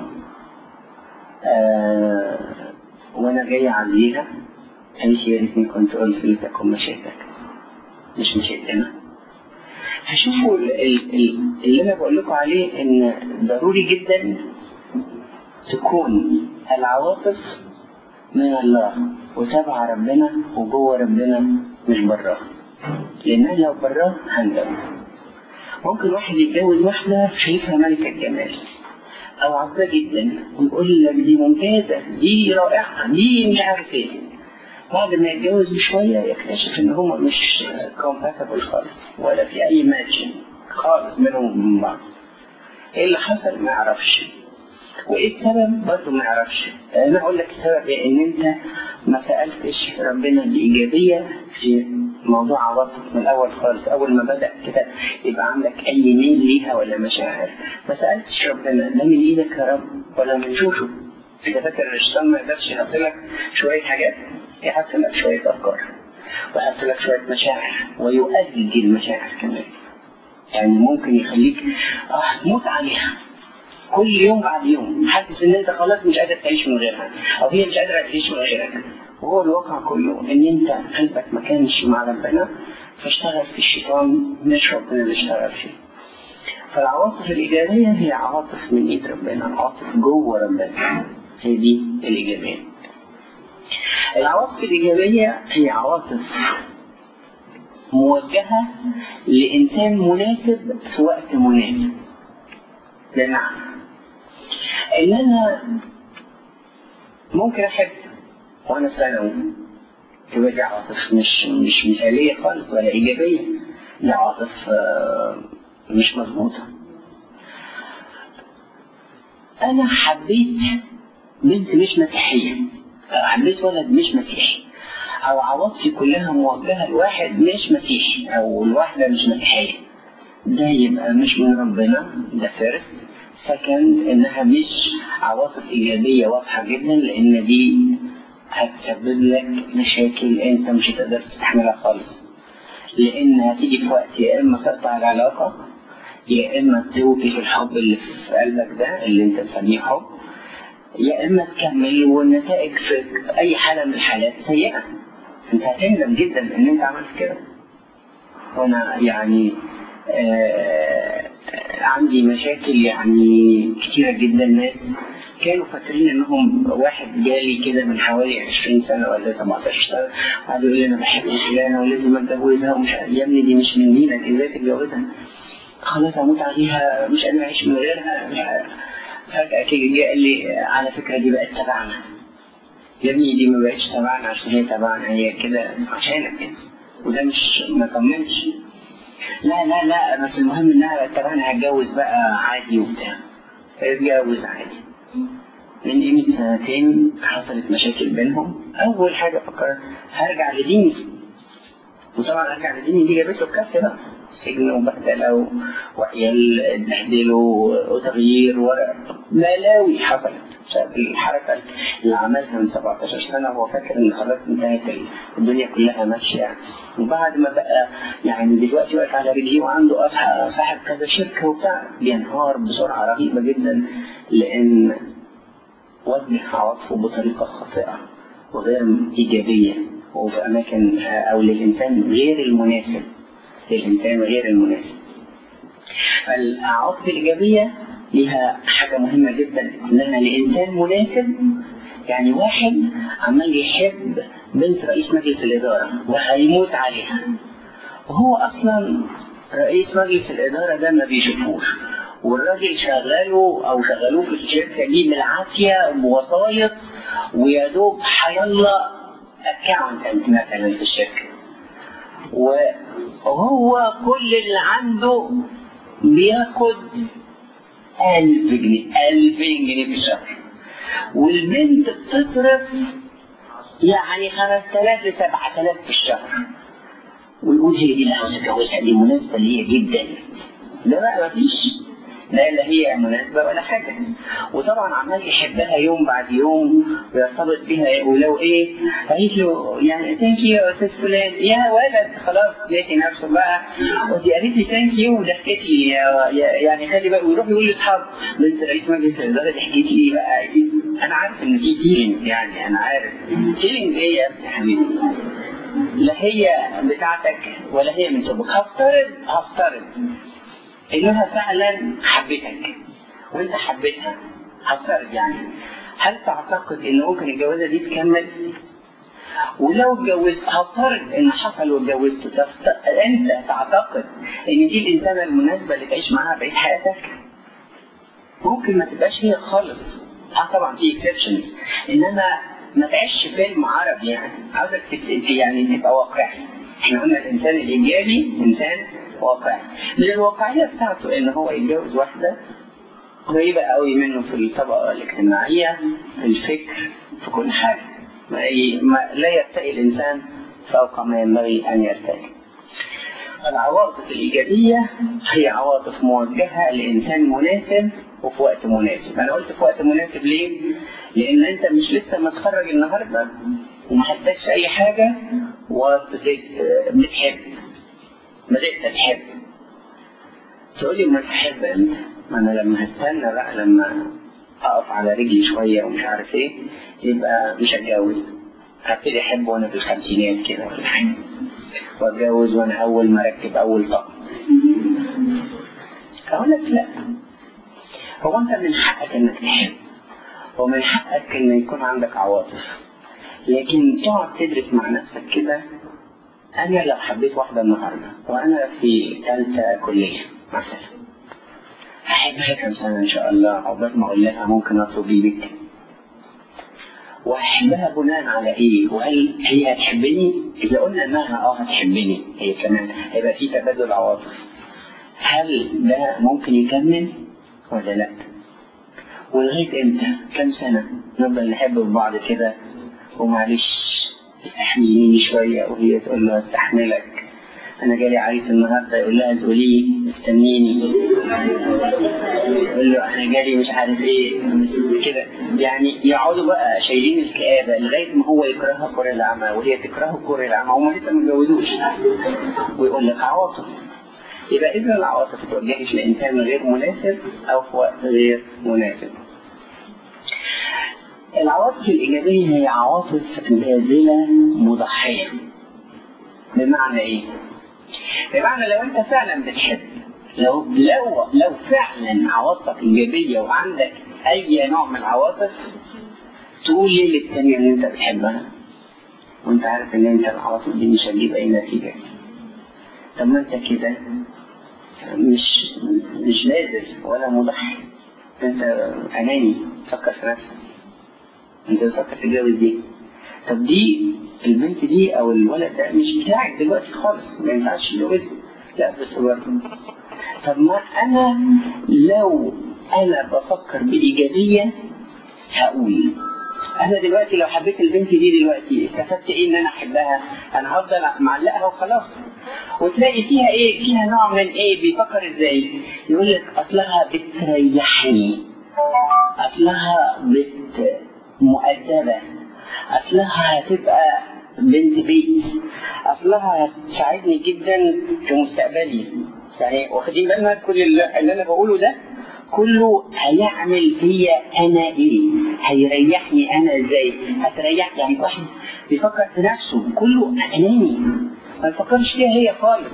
آه وأنا جاي أعزيها قالت يا ريتني كنت قلت لتكن مشيتك مش مشيتنا فشوفوا اللي انا بقول لكم عليه ان ضروري جدا تكون العواطف من الله وتبع ربنا وجوه ربنا مش براه لان لو براه هندم ممكن واحد يتجوز واحدة شايفها ملكة الجمال أو عظيمة جدا ويقول لك دي ممتازة دي رائعة دي مش عارف ايه بعد ما يتجوز بشوية يكتشف إن هما مش compatible خالص ولا في أي ماتشنج خالص بينهم وبين بعض. إيه اللي حصل ما يعرفش. وإيه السبب برضه ما يعرفش. أنا أقول لك السبب إيه إن أنت ما سألتش ربنا بإيجابية في موضوع عواطف من الأول خالص أول ما بدأ كده يبقى عندك أي ميل ليها ولا مشاعر ما سألتش ربنا ده من إيدك يا رب ولا من شوشه. أنت فاكر الشيطان ما يقدرش يحط لك شوية حاجات يحط لك شوية أفكار ويحط لك شوية مشاعر ويؤجج المشاعر كمان يعني ممكن يخليك اه تموت عليها كل يوم بعد يوم حاسس ان انت خلاص مش قادر تعيش من غيرها او هي مش قادره تعيش من غيرك وهو الواقع كله ان انت قلبك ما كانش مع ربنا فاشتغل في الشيطان مش ربنا اللي اشتغل فيه فالعواطف الإيجابية هي عواطف من إيد ربنا عواطف جوه ربنا هي دي الإيجابية العواطف الإيجابية هي عواطف موجهة لإنسان مناسب في وقت مناسب بمعنى إن أنا ممكن أحب وأنا ثانوي تبقى دي عواطف مش مش مثالية خالص ولا إيجابية دي عواطف مش مظبوطة أنا حبيت بنت مش مسيحية حبيت ولد مش مسيحي او عواطفي كلها موجهه لواحد مش مسيحي او الواحده مش مسيحيه ده يبقى مش من ربنا ده فيرست سكند انها مش عواطف ايجابيه واضحه جدا لان دي هتسبب لك مشاكل انت مش هتقدر تستحملها خالص لان هتيجي في وقت يا اما تقطع العلاقه يا اما توفي في الحب اللي في قلبك ده اللي انت مسميه حب يا اما تكمل والنتائج في اي حاله من الحالات سيئه انت هتندم جدا ان انت عملت كده وانا يعني آه عندي مشاكل يعني كتيره جدا ناس كانوا فاكرين انهم واحد جالي كده من حوالي 20 سنه ولا 17 سنه قعد يقول لي انا بحب فلانه ولازم اتجوزها ومش يا ابني دي مش من دينك ازاي تتجوزها؟ خلاص هموت عليها مش قادر اعيش من غيرها مش عارف فجأة كده جه قال لي على فكرة دي بقت تبعنا يا ابني دي ما بقتش تبعنا عشان هي تبعنا هي كده عشانك كده وده مش ما طمنش لا لا لا بس المهم انها طب انا هتجوز بقى عادي وبتاع اتجوز عادي من قيمة سنتين حصلت مشاكل بينهم أول حاجة فكرت هرجع لديني وطبعا أرجع لديني دي جابت له كف بقى سجن وبهدلة و- وعيال اتبهدلوا وتغيير وبلاوي حصلت بسبب الحركة اللي عملها من 17 سنة وهو فاكر إن خلاص انتهت الدنيا كلها ماشية وبعد ما بقى يعني دلوقتي واقف على رجليه وعنده أصح- صاحب كذا شركة وبتاع بينهار بسرعة رهيبة جدا لأن وجه عواطفه بطريقة خاطئة وغير إيجابية وفي أماكن أو للإنسان غير المناسب للإنسان غير المناسب فالعواطف الإيجابية ليها حاجة مهمة جدا إنها لإنسان مناسب يعني واحد عمال يحب بنت رئيس مجلس الإدارة وهيموت عليها وهو أصلا رئيس مجلس الإدارة ده ما بيشوفوش والراجل شغاله أو شغلوه في الشركة دي بالعافية بوسايط ويا دوب هيلا أكاونتنت مثلا في الشركة وهو كل اللي عنده بياخد ألف جنيه ألفين جنيه في الشهر والبنت بتصرف يعني خمس آلاف لسبعة آلاف في الشهر ويقول هي دي اللي عاوز اتجوزها دي مناسبة ليا جدا لا بقى مفيش لا لا هي مناسبة ولا حاجة وطبعا عمال يحبها يوم بعد يوم ويرتبط بها ولو ايه قالت له يعني ثانك يو يا استاذ فلان يا ولد خلاص لقيتي نفسه بقى ودي قالت لي ثانك يو وضحكتي يا- يا- يعني خلي بالك ويروح يقول لاصحابه بنت رئيس مجلس الاداره ضحكتي لي بقى انا عارف ان في فيلينج يعني انا عارف فيلينج ايه يا ابني حبيبي لا هي بتاعتك ولا هي من صوبك هفترض هفترض انها فعلا حبتك وانت حبيتها هفترض يعني هل تعتقد ان ممكن الجوازه دي تكمل؟ ولو اتجوزت هفترض ان حصل واتجوزت تفت... انت تعتقد ان دي الانسانه المناسبه اللي تعيش معاها بقيه حياتك؟ ممكن ما تبقاش هي خالص اه طبعا في اكسبشنز انما ما تعيش فيلم عربي يعني عاوزك تت- يعني تبقى واقعي احنا قلنا الانسان الايجابي انسان واقعي من الواقعيه بتاعته ان هو يتجوز واحده قريبه قوي منه في الطبقه الاجتماعيه في الفكر في كل حاجه ما ي- ما لا يرتقي الانسان فوق ما ينبغي ان يرتقي العواطف الإيجابية هي عواطف موجهة لإنسان مناسب وفي وقت مناسب أنا قلت في وقت مناسب ليه؟ لأن أنت مش لسه متخرج النهاردة وما حددتش أي حاجة وابتديت بتحب بدأت تحب تقول لي ما تحب أنت ما أنا لما هستنى بقى لما أقف على رجلي شوية ومش عارف إيه يبقى مش هتجوز هبتدي أحب وأنا في الخمسينات كده ولا حاجة واتجوز وانا اول ما اركب اول طقم اقول لك لا هو انت من حقك انك تحب ومن حقك ان يكون عندك عواطف لكن تقعد تدرس مع نفسك كده انا لو حبيت واحده النهارده وانا في ثالثه كليه مثلا هحبها كم سنه ان شاء الله عقبال ما اقول لها ممكن اطلب ايدك واحبها بناء على ايه؟ وهل هي هتحبني؟ اذا قلنا انها اه هتحبني هي كمان هيبقى في تبادل عواطف. هل ده ممكن يكمل ولا لا؟ ولغايه امتى؟ كم سنه نفضل نحب في بعض كده ومعلش استحمليني شويه وهي تقول له استحملك انا جالي عريس النهارده يقول لها تقولي استنيني يقول له انا جالي مش عارف ايه كده يعني يقعدوا بقى شايلين الكآبة لغاية ما هو يكرهها كره العمى وهي تكرهه كره العمى هم لسه ما اتجوزوش ويقول لك عواطف يبقى إذا العواطف ما توجهش لإنسان غير مناسب أو في وقت غير مناسب العواطف الإيجابية هي عواطف باذلة مضحية بمعنى إيه؟ بمعنى لو أنت فعلا بتحب لو لو لو فعلا عواطفك إيجابية وعندك أي نوع من العواطف تقول ليه للتانية اللي أنت بتحبها وأنت عارف إن أنت العواطف دي مش هتجيب أي نتيجة طب ما أنت كده مش مش نازل ولا مضحي أنت أناني تفكر في نفسك أنت بتفكر تتجوز دي طب دي البنت دي أو الولد ده مش بتاعك دلوقتي خالص ما ينفعش تتجوزه لا بس برضه طب ما انا لو انا بفكر بايجابيه هقول انا دلوقتي لو حبيت البنت دي دلوقتي استفدت ايه ان انا احبها انا هفضل معلقها وخلاص وتلاقي فيها ايه فيها نوع من ايه بيفكر ازاي يقول لك اصلها بتريحني اصلها بت مؤدبه اصلها هتبقى بنت بيت اصلها هتساعدني جدا في مستقبلي يعني واخدين بالنا كل اللي اللي انا بقوله ده كله هيعمل فيا انا ايه هيريحني انا ازاي هتريح يعني واحد بيفكر في نفسه كله اناني ما بيفكرش فيها هي خالص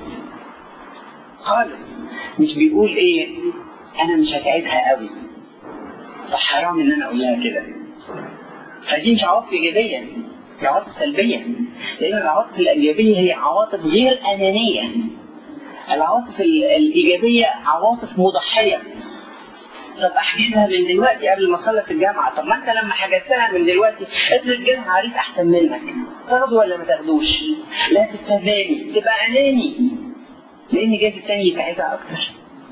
خالص مش بيقول ايه انا مش هتعبها قوي فحرام ان انا اقول لها كده فدي مش عواطف ايجابيه دي عواطف سلبيه لان العواطف الايجابيه هي عواطف غير انانيه العواطف ال- الايجابيه عواطف مضحيه طب احجزها من دلوقتي قبل ما اخلص الجامعه طب ما انت لما حجزتها من دلوقتي افرض جالها عريس احسن منك تاخده ولا ما تاخدوش لا تستهزاني تبقى اناني لان جايز التاني يساعدها اكتر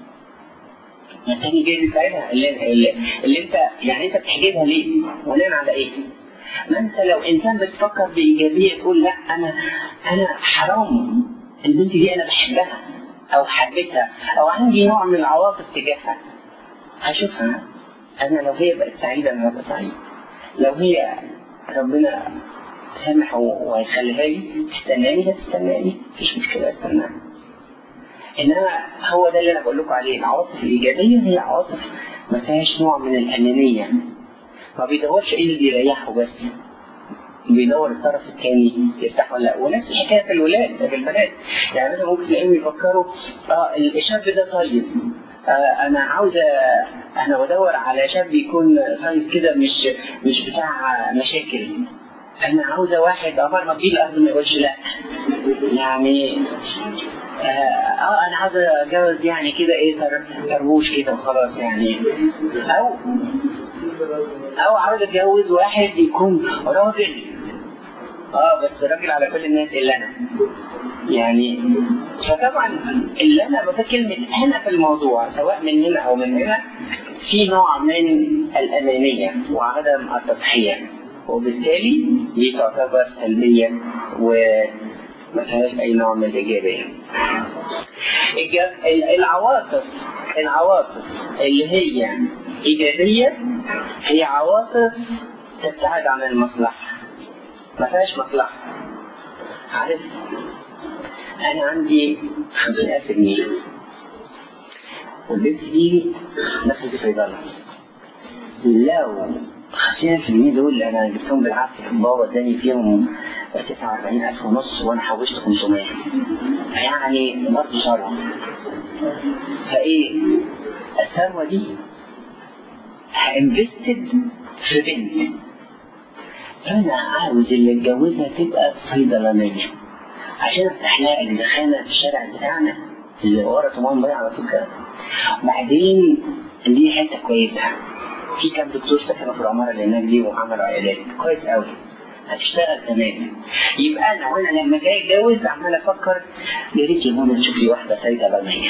ما التاني جايز يساعدها اللي, اللي, اللي انت يعني انت بتحجزها ليه بناء على ايه ما انت لو انسان بتفكر بايجابيه تقول لا انا انا حرام البنت دي انا بحبها او حبيتها او عندي نوع من العواطف تجاهها هشوفها انا لو هي بقت سعيده انا هبقى سعيد لو هي ربنا سامح و- وهيخليها لي تستناني هتستناني مفيش مشكله استناها انما هو ده اللي انا بقول لكم عليه العواطف الايجابيه هي عواطف ما فيهاش نوع من الانانيه ما بيدورش ايه اللي بيريحه بس بيدور الطرف الثاني يرتاح ولا لا ونفس الحكايه في الولاد في البنات يعني مثلا ممكن تلاقيهم يفكروا اه الشاب ده طيب آه انا عاوز انا بدور على شاب يكون طيب كده مش مش بتاع مشاكل انا عاوزه واحد عمر ما تجيب الارض ما يقولش لا يعني اه آه، انا عاوز اتجوز يعني كده ايه تر- تربوش كده وخلاص يعني او او عاوز اتجوز واحد يكون راجل اه بس راجل على كل الناس الا انا يعني فطبعا اللي انا بقول كلمه انا في الموضوع سواء من هنا او من هنا في نوع من الانانيه وعدم التضحيه وبالتالي دي تعتبر سلبيه وما فيهاش اي نوع من الايجابيه. الج- ال- العواطف العواطف اللي هي ايجابيه هي عواطف تبتعد عن المصلحه ما فيهاش مصلحه عارف انا عندي 50000 جنيه والبنت دي دخلت صيدله لو 50000 جنيه دول انا جبتهم بالعافيه بابا اداني فيهم 49000 ونص وانا حوشت 500 يعني برضه ثروه فايه الثروه دي هانفستد في بنت انا عاوز اللي اتجوزها تبقى صيدلانيه عشان افتح لها اللي دخلنا في الشارع بتاعنا اللي ورا طمان باي على طول كده بعدين دي حته كويسه في كام دكتور سكنوا في العماره اللي هناك دي وعملوا عيادات كويس قوي هتشتغل تمام يبقى انا وانا لما جاي اتجوز عمال افكر يا ريت يا ماما تشوف لي واحده صيدلانيه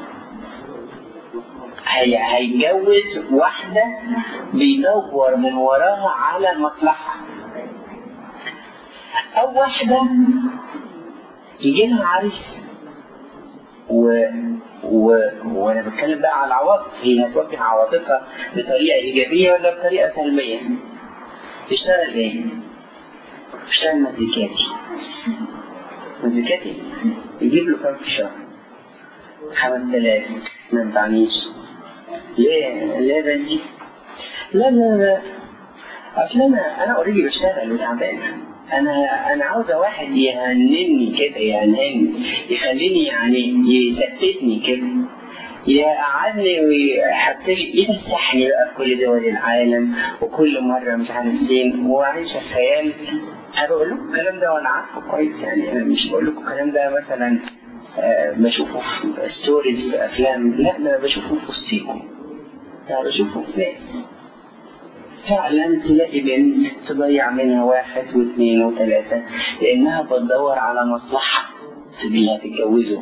هي هيتجوز واحده بيدور من وراها على مصلحه او واحده يجي لها عريس و... و... وانا بتكلم بقى على العواطف هي هتوجه عواطفها بطريقه ايجابيه ولا بطريقه سلبيه تشتغل ايه؟ تشتغل مزيكاتي مزيكاتي يجيب له كام في الشهر؟ 5000 ما ينفعنيش ليه؟ ليه يا بنتي؟ لا لا لا اصل انا انا اوريدي بشتغل وتعبان انا انا عاوزه واحد يهنني كده يهنني يخليني يعني يثبتني كده يقعدني ويحط لي يفسحني بقى في كل دول العالم وكل مره مش عارف فين واعيش الخيال انا بقول لكم الكلام ده وانا عارفه كويس يعني انا مش بقول لكم الكلام ده مثلا آه، بشوفه في ستوريز في افلام لا ده بشوفه في وسطيكم ده بشوفه في ناس فعلا تلاقي بنت تضيع منها واحد واثنين وثلاثة لأنها بتدور على مصلحة في اللي هتتجوزه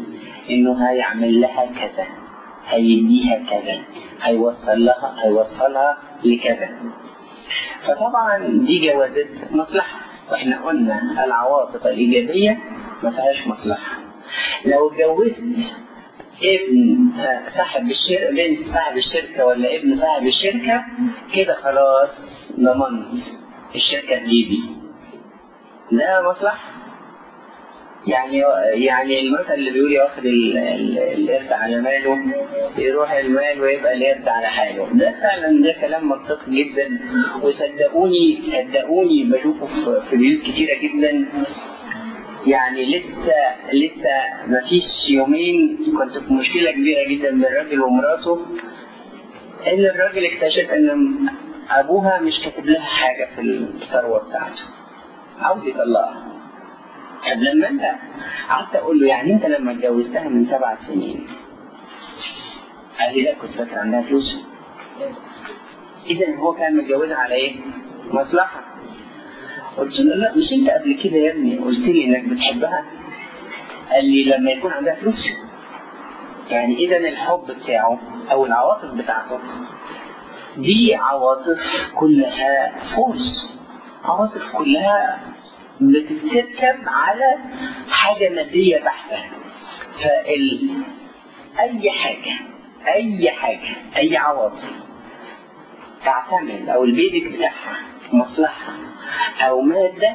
انه هيعمل لها كذا هيديها كذا هيوصل لها هيوصلها لكذا فطبعا دي جوازات مصلحة واحنا قلنا العواطف الإيجابية ما فيهاش مصلحة لو اتجوزت ابن صاحب الشركة بنت صاحب الشركة ولا ابن صاحب الشركة كده خلاص ضمنت الشركة تجيبي ده مصلحة يعني يعني المثل اللي بيقول ياخد القرد على ماله يروح المال ويبقى القرد على حاله ده فعلا ده كلام منطقي جدا وصدقوني صدقوني بشوفه في بيوت كتيره جدا يعني لسه لسه ما فيش يومين كنت في مشكله كبيره جدا بين الراجل ومراته ان الراجل اكتشف ان ابوها مش كاتب لها حاجه في الثروه بتاعته عاوز يطلقها طب لما انت قعدت اقول له يعني انت لما اتجوزتها من سبع سنين قال لي لا كنت فاكر عندها فلوس اذا هو كان متجوزها على ايه؟ مصلحه قلت له لا مش انت قبل كده يا ابني قلت لي انك بتحبها قال لي لما يكون عندها فلوس يعني اذا الحب بتاعه او العواطف بتاعته دي عواطف كلها فورس عواطف كلها بتتركب على حاجة مادية بحتة فال أي حاجة أي حاجة أي عواطف تعتمد أو البيدك بتاعها مصلحة أو مادة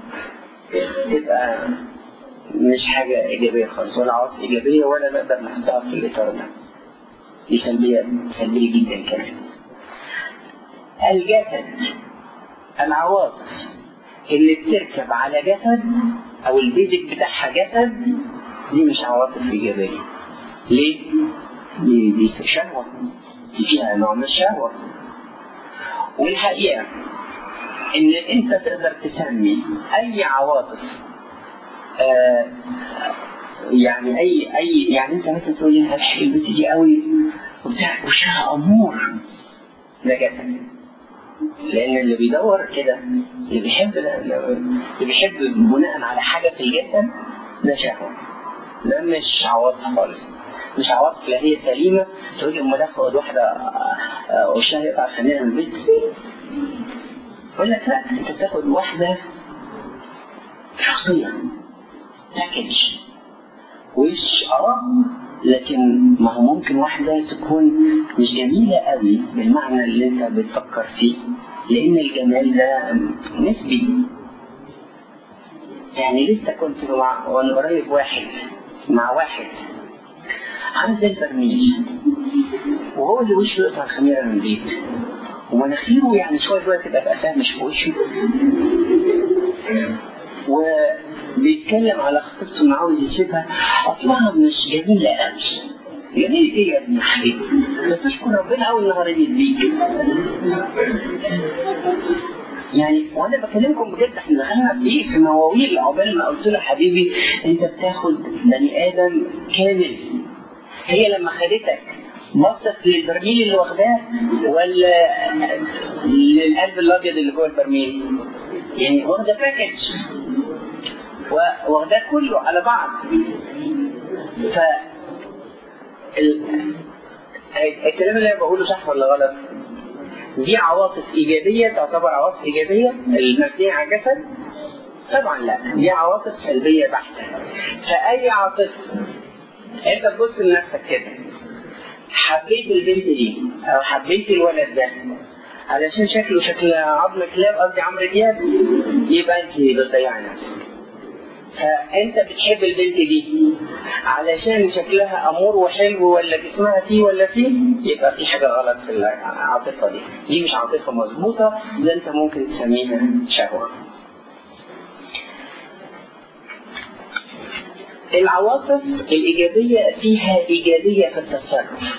تبقى مش حاجة إيجابية خالص ولا عواطف إيجابية ولا نقدر نحطها في الإطار ده دي سلبية سلبية جدا كمان الجسد العواطف اللي بتركب على جسد او البيزك بتاعها جسد دي مش عواطف ايجابيه ليه؟ دي, دي شهوه دي فيها نوع من الشهوه والحقيقه ان انت تقدر تسمي اي عواطف آه يعني اي اي يعني انت مثلا تقول لي انا بحب البنت دي قوي وبتاع وشها امور ده جسد لان اللي بيدور كده اللي بيحب اللي بيحب بناء على حاجه في الجسد ده شهوه ده مش عواطف خالص مش عواطف لا هي سليمه تقول لي امال اخد واحده وشها يقطع خلينا من البيت يقول لك لا انت تاخد واحده شخصيه باكج وش اه لكن ما هو ممكن واحدة تكون مش جميلة قوي بالمعنى اللي انت بتفكر فيه لأن الجمال ده نسبي يعني لسه كنت مع وانا قريب واحد مع واحد عامل زي البرميل وهو اللي وشه يقطع الخميرة من البيت ومناخيره يعني شوية شوية تبقى بقى مش في وشه وبيتكلم على خطيبته انه عاوز يسيبها اصلها مش جميلة قوي جميل ايه يا ابن حبيبي؟ ده تشكر ربنا اول نهار رضيت بيك يعني وانا بكلمكم بجد احنا دخلنا في ايه في مواويل عقبال ما قلت له حبيبي انت بتاخد بني ادم كامل هي لما خدتك بصت للبرميل اللي واخداه ولا للقلب الابيض اللي جوه البرميل؟ يعني واخده باكج واخداه كله على بعض ف الكلام اللي انا بقوله صح ولا غلط؟ دي عواطف ايجابيه تعتبر عواطف ايجابيه المبنيه على الجسد؟ طبعا لا دي عواطف سلبيه بحته فاي عاطفه انت تبص لنفسك كده حبيت البنت دي او حبيت الولد ده علشان شكله شكل عظم كلاب قصدي عمرو دياب يبقى انت بتضيعي نفسك فانت بتحب البنت دي علشان شكلها امور وحلو ولا جسمها فيه ولا فيه يبقى في حاجه غلط في العاطفه دي دي مش عاطفه مظبوطه ده انت ممكن تسميها شهوه العواطف الإيجابية فيها إيجابية في التصرف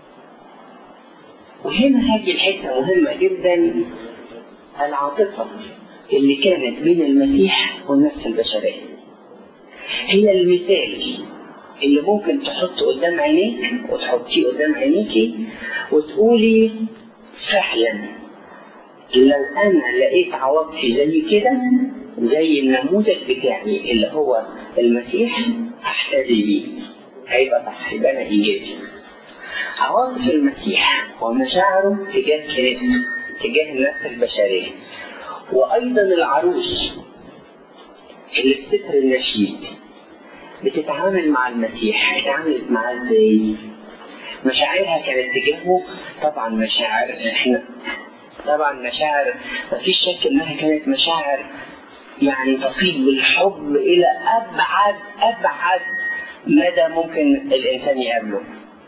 وهنا هذه الحتة مهمة جدا العاطفة اللي كانت بين المسيح والنفس البشرية هي المثال اللي ممكن تحط قدام عينيك وتحطيه قدام عينيكي وتقولي فعلا لو انا لقيت عواطفي زي كده زي النموذج بتاعي اللي هو المسيح هحتذي بيه هيبقى صح يبقى انا ايجابي عواطف المسيح ومشاعره تجاه كنيسته تجاه النفس البشريه وايضا العروس اللي في ستر النشيد بتتعامل مع المسيح اتعاملت معاه ازاي مشاعرها كانت تجاهه طبعا مشاعر احنا طبعا مشاعر مفيش شك انها كانت مشاعر يعني تفيض بالحب الى ابعد ابعد مدى ممكن الانسان يقابله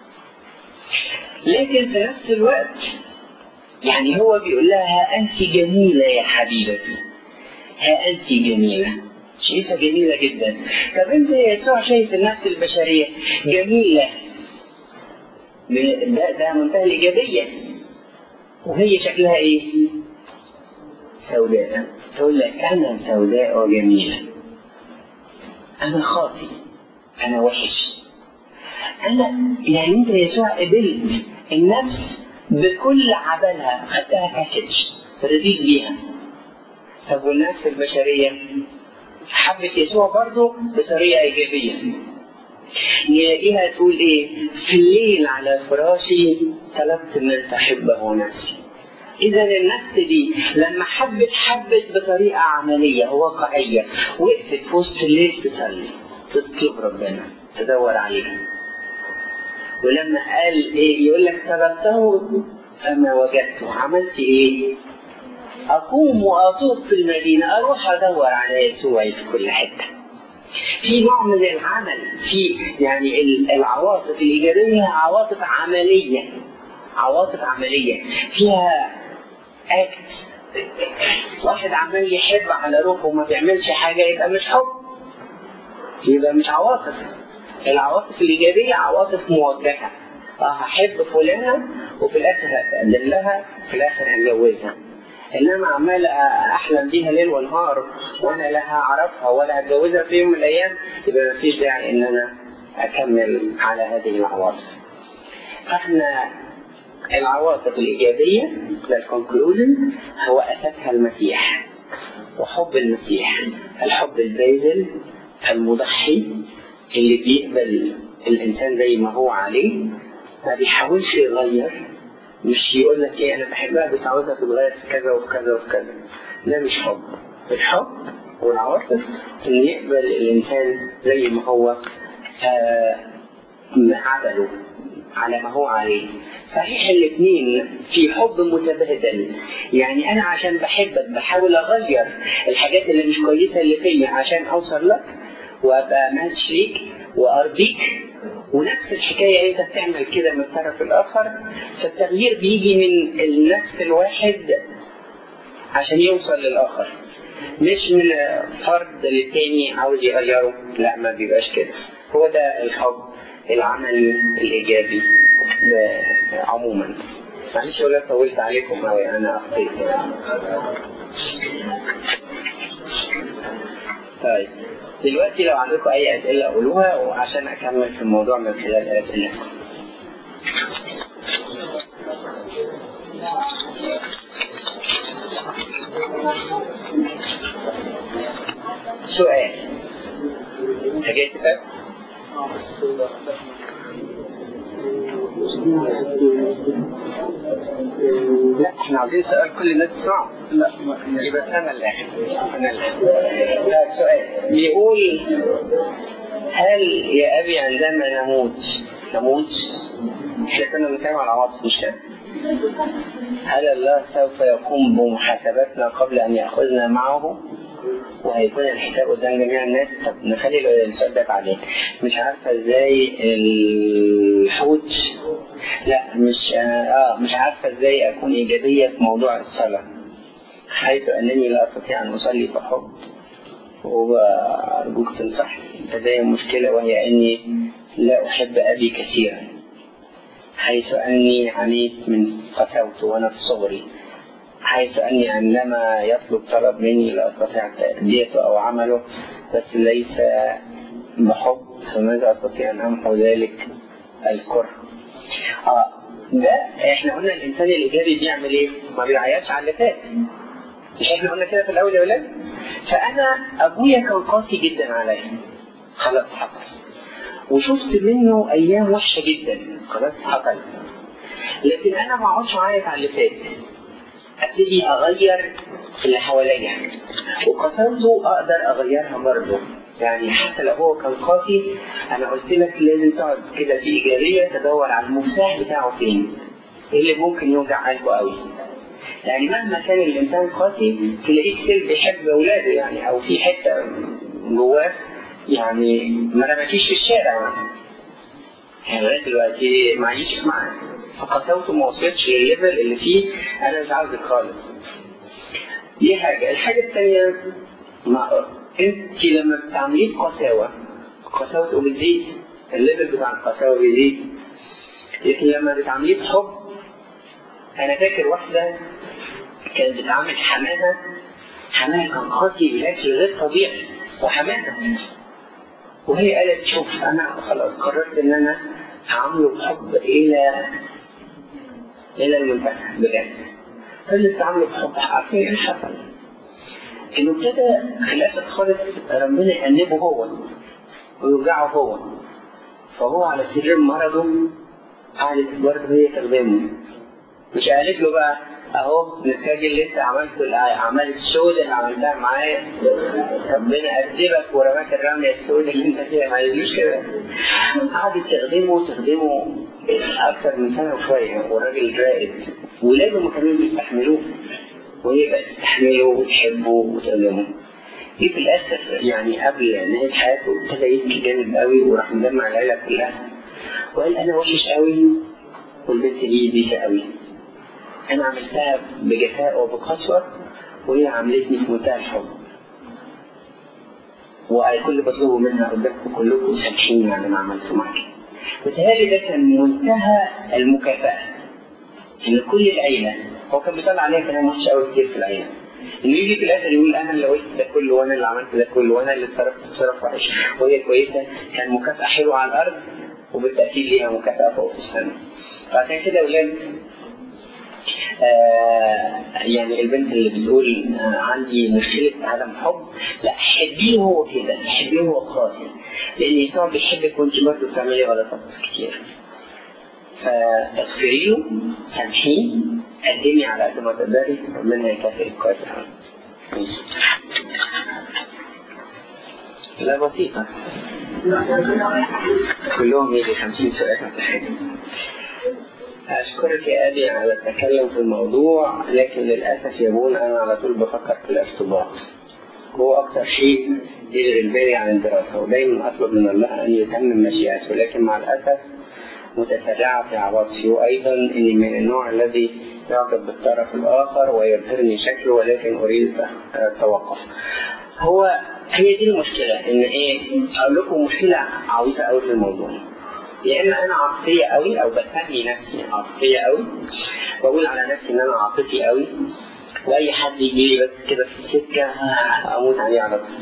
لكن في نفس الوقت يعني هو بيقول لها انت جميله يا حبيبتي ها انت جميله شايفها جميله جدا طب انت يا يسوع شايف النفس البشريه جميله ده ده منتهى الايجابيه وهي شكلها ايه؟ سوداء تقول لك انا سوداء وجميله انا خاطي انا وحش انا يعني انت يا يسوع قبلت النفس بكل عبالها خدتها باكج رضيت بيها طب والنفس البشريه حبت يسوع برضه بطريقه ايجابيه نلاقيها تقول ايه في الليل على فراشي طلبت من تحبه نفسي اذا النفس دي لما حبت حبت بطريقه عمليه واقعيه وقفت في وسط الليل تصلي تطلب ربنا تدور عليه ولما قال ايه يقول لك طلبته فما وجدته عملت ايه اقوم واطوف في المدينه اروح ادور على يسوع في كل حته في نوع من العمل في يعني العواطف الايجابيه عواطف عمليه عواطف عمليه فيها اكت واحد عمال يحب على روحه وما بيعملش حاجه يبقى مش حب يبقى مش عواطف العواطف الايجابيه عواطف موجهه اه هحب فلانه وفي الاخر هتقدم لها في الاخر هتجوزها انما عمال احلم بيها ليل ونهار وانا لا هعرفها ولا هتجوزها في يوم من الايام يبقى مفيش داعي ان انا اكمل على هذه العواطف. فاحنا العواطف الايجابيه ده الكونكلوجن هو اساسها المسيح وحب المسيح الحب الباذل المضحي اللي بيقبل الانسان زي ما هو عليه ما بيحاولش يغير مش يقول لك ايه انا بحبها بس عاوزها تتغير في كذا وفي كذا وفي كذا ده مش حب الحب والعواطف ان يقبل الانسان زي ما هو آه عدله على ما هو عليه صحيح الاثنين في حب متبادل يعني انا عشان بحبك بحاول اغير الحاجات اللي مش كويسه اللي فيا عشان اوصل لك وابقى ماشي ليك وارضيك ونفس الحكاية أنت بتعمل كده من الطرف الآخر فالتغيير بيجي من النفس الواحد عشان يوصل للآخر مش من فرد للتاني عاوز يغيره لا ما بيبقاش كده هو ده الحب العملي الإيجابي عموما معلش ولا طولت عليكم أوي أنا أخطيت طيب دلوقتي لو عندكم أي أسئلة قولوها وعشان أكمل في الموضوع من خلال أسئلتكم. سؤال أنت جاي تسأل؟ لا احنا عاوزين سؤال كل الناس تسمعه لا يبقى انا الاخر انا الاخر لا سؤال بيقول هل يا ابي عندما نموت نموت احنا كنا بنتكلم على العواطف مش كده هل الله سوف يقوم بمحاسبتنا قبل ان ياخذنا معه وهيكون الحساب قدام جميع الناس طب نخلي السؤال ده بعدين مش عارفه ازاي الحوت لا مش اه مش عارفه ازاي اكون ايجابيه في موضوع الصلاه حيث انني لا استطيع ان اصلي بحب وارجوك تنصحني لدي مشكله وهي اني لا احب ابي كثيرا حيث اني عانيت من قساوته وانا في صغري حيث أني عندما يطلب طلب مني لا أستطيع تأديته أو عمله بس ليس بحب فماذا أستطيع أن أمحو ذلك الكره آه ده احنا قلنا الإنسان الإيجابي بيعمل إيه؟ ما بيعيطش على اللي فات مش احنا قلنا كده في الأول يا ولاد؟ فأنا أبويا كان قاسي جدا عليا خلاص حصل وشفت منه ايام وحشه جدا خلاص حصل لكن انا ما اقعدش اعيط على اللي فات ابتدي اغير في اللي حواليا وقسمته اقدر اغيرها برضه يعني حتى لو هو كان قاسي انا قلت لك لازم تقعد كده في ايجابيه تدور على المفتاح بتاعه فين ايه اللي ممكن يوجع قلبه قوي يعني مهما كان الانسان قاسي تلاقيه كتير بيحب اولاده يعني او في حته جواه يعني ما رمتيش في الشارع مثلا يعني لغايه دلوقتي معيش معاه فقساوته ما وصلتش للليفل اللي فيه انا مش عاوزك خالص دي حاجه الحاجه الثانيه ما انت لما بتعمليه بقساوه قساوته بتزيد الليفل بتاع القساوه بيزيد لكن لما بتعمليه بحب انا فاكر واحده كانت بتعامل حماها حماها كان قاسي بشكل غير طبيعي وحماها وهي قالت شوف انا خلاص قررت ان انا هعامله بحب الى الى المنتهى بجد فضلت تعامله بحب عارفين ايه حصل؟ انه ابتدى في الاخر خالص ربنا يأنبه هو ويوجعه هو فهو على سرير مرضه قعدت برضه هي تخدمه مش قالت له بقى اهو النتاج اللي انت عملته الاعمال السوداء اللي عملتها معايا ربنا أدبك ورماك الرمية السوداء اللي انت فيها ما قالتلوش كده قعدت تخدمه تخدمه اكثر من سنه وشويه والراجل رائد ولاده ما كانوش بيستحملوه وهي بقت تستحمله وتحبه وتخدمه جه في الاخر يعني قبل نهايه حياته ابتدى يبكي جامد قوي وراح مجمع العيله كلها وقال انا وحش قوي والبنت دي بيسه قوي انا عملتها بجفاء وبقسوه وهي عملتني في منتهى الحب وكل اللي بطلبه منها قدامكم كلكم سامحيني على ما عملته معاكي وتهيألي ده كان منتهى المكافأة إن كل العيلة هو كان بيطلع عليها كلام وحش قوي كتير في العيلة إنه يجي في الآخر يقول أنا اللي وقفت ده كله وأنا اللي عملت ده كله وأنا اللي اتصرفت تصرف وحش وهي كويسة كان مكافأة حلوة على الأرض وبالتأكيد ليها مكافأة فوق السماء فعشان كده أولاد آه يعني البنت اللي بتقول آه عندي مشكلة عدم حب لا حبيه هو كده حبيه هو قاسي لأن يسوع بيحبك وأنت برضه بتعملي غلطات كتير فاغفري له سامحيه قدمي على قد ما تقدري ربنا يكافئك كويس لا بسيطة كلهم يجي 50 سؤال امتحان أشكرك يا أبي على التكلم في الموضوع لكن للأسف يا بون أنا على طول بفكر في الارتباط هو أكثر شيء يشغل بالي عن الدراسة ودايما أطلب من الله أن يتمم مشيئته لكن مع الأسف متسرعة في عواطفي وأيضا إني من النوع الذي يعجب بالطرف الآخر ويبهرني شكله ولكن أريد التوقف هو هي دي المشكلة إن إيه أقول لكم مشكلة عويصة أوي في الموضوع يا اما انا عاطفيه قوي او بسمي نفسي عاطفيه قوي واقول على نفسي ان انا عاطفي قوي واي حد يجي لي بس كده في السكه اموت عليه على طول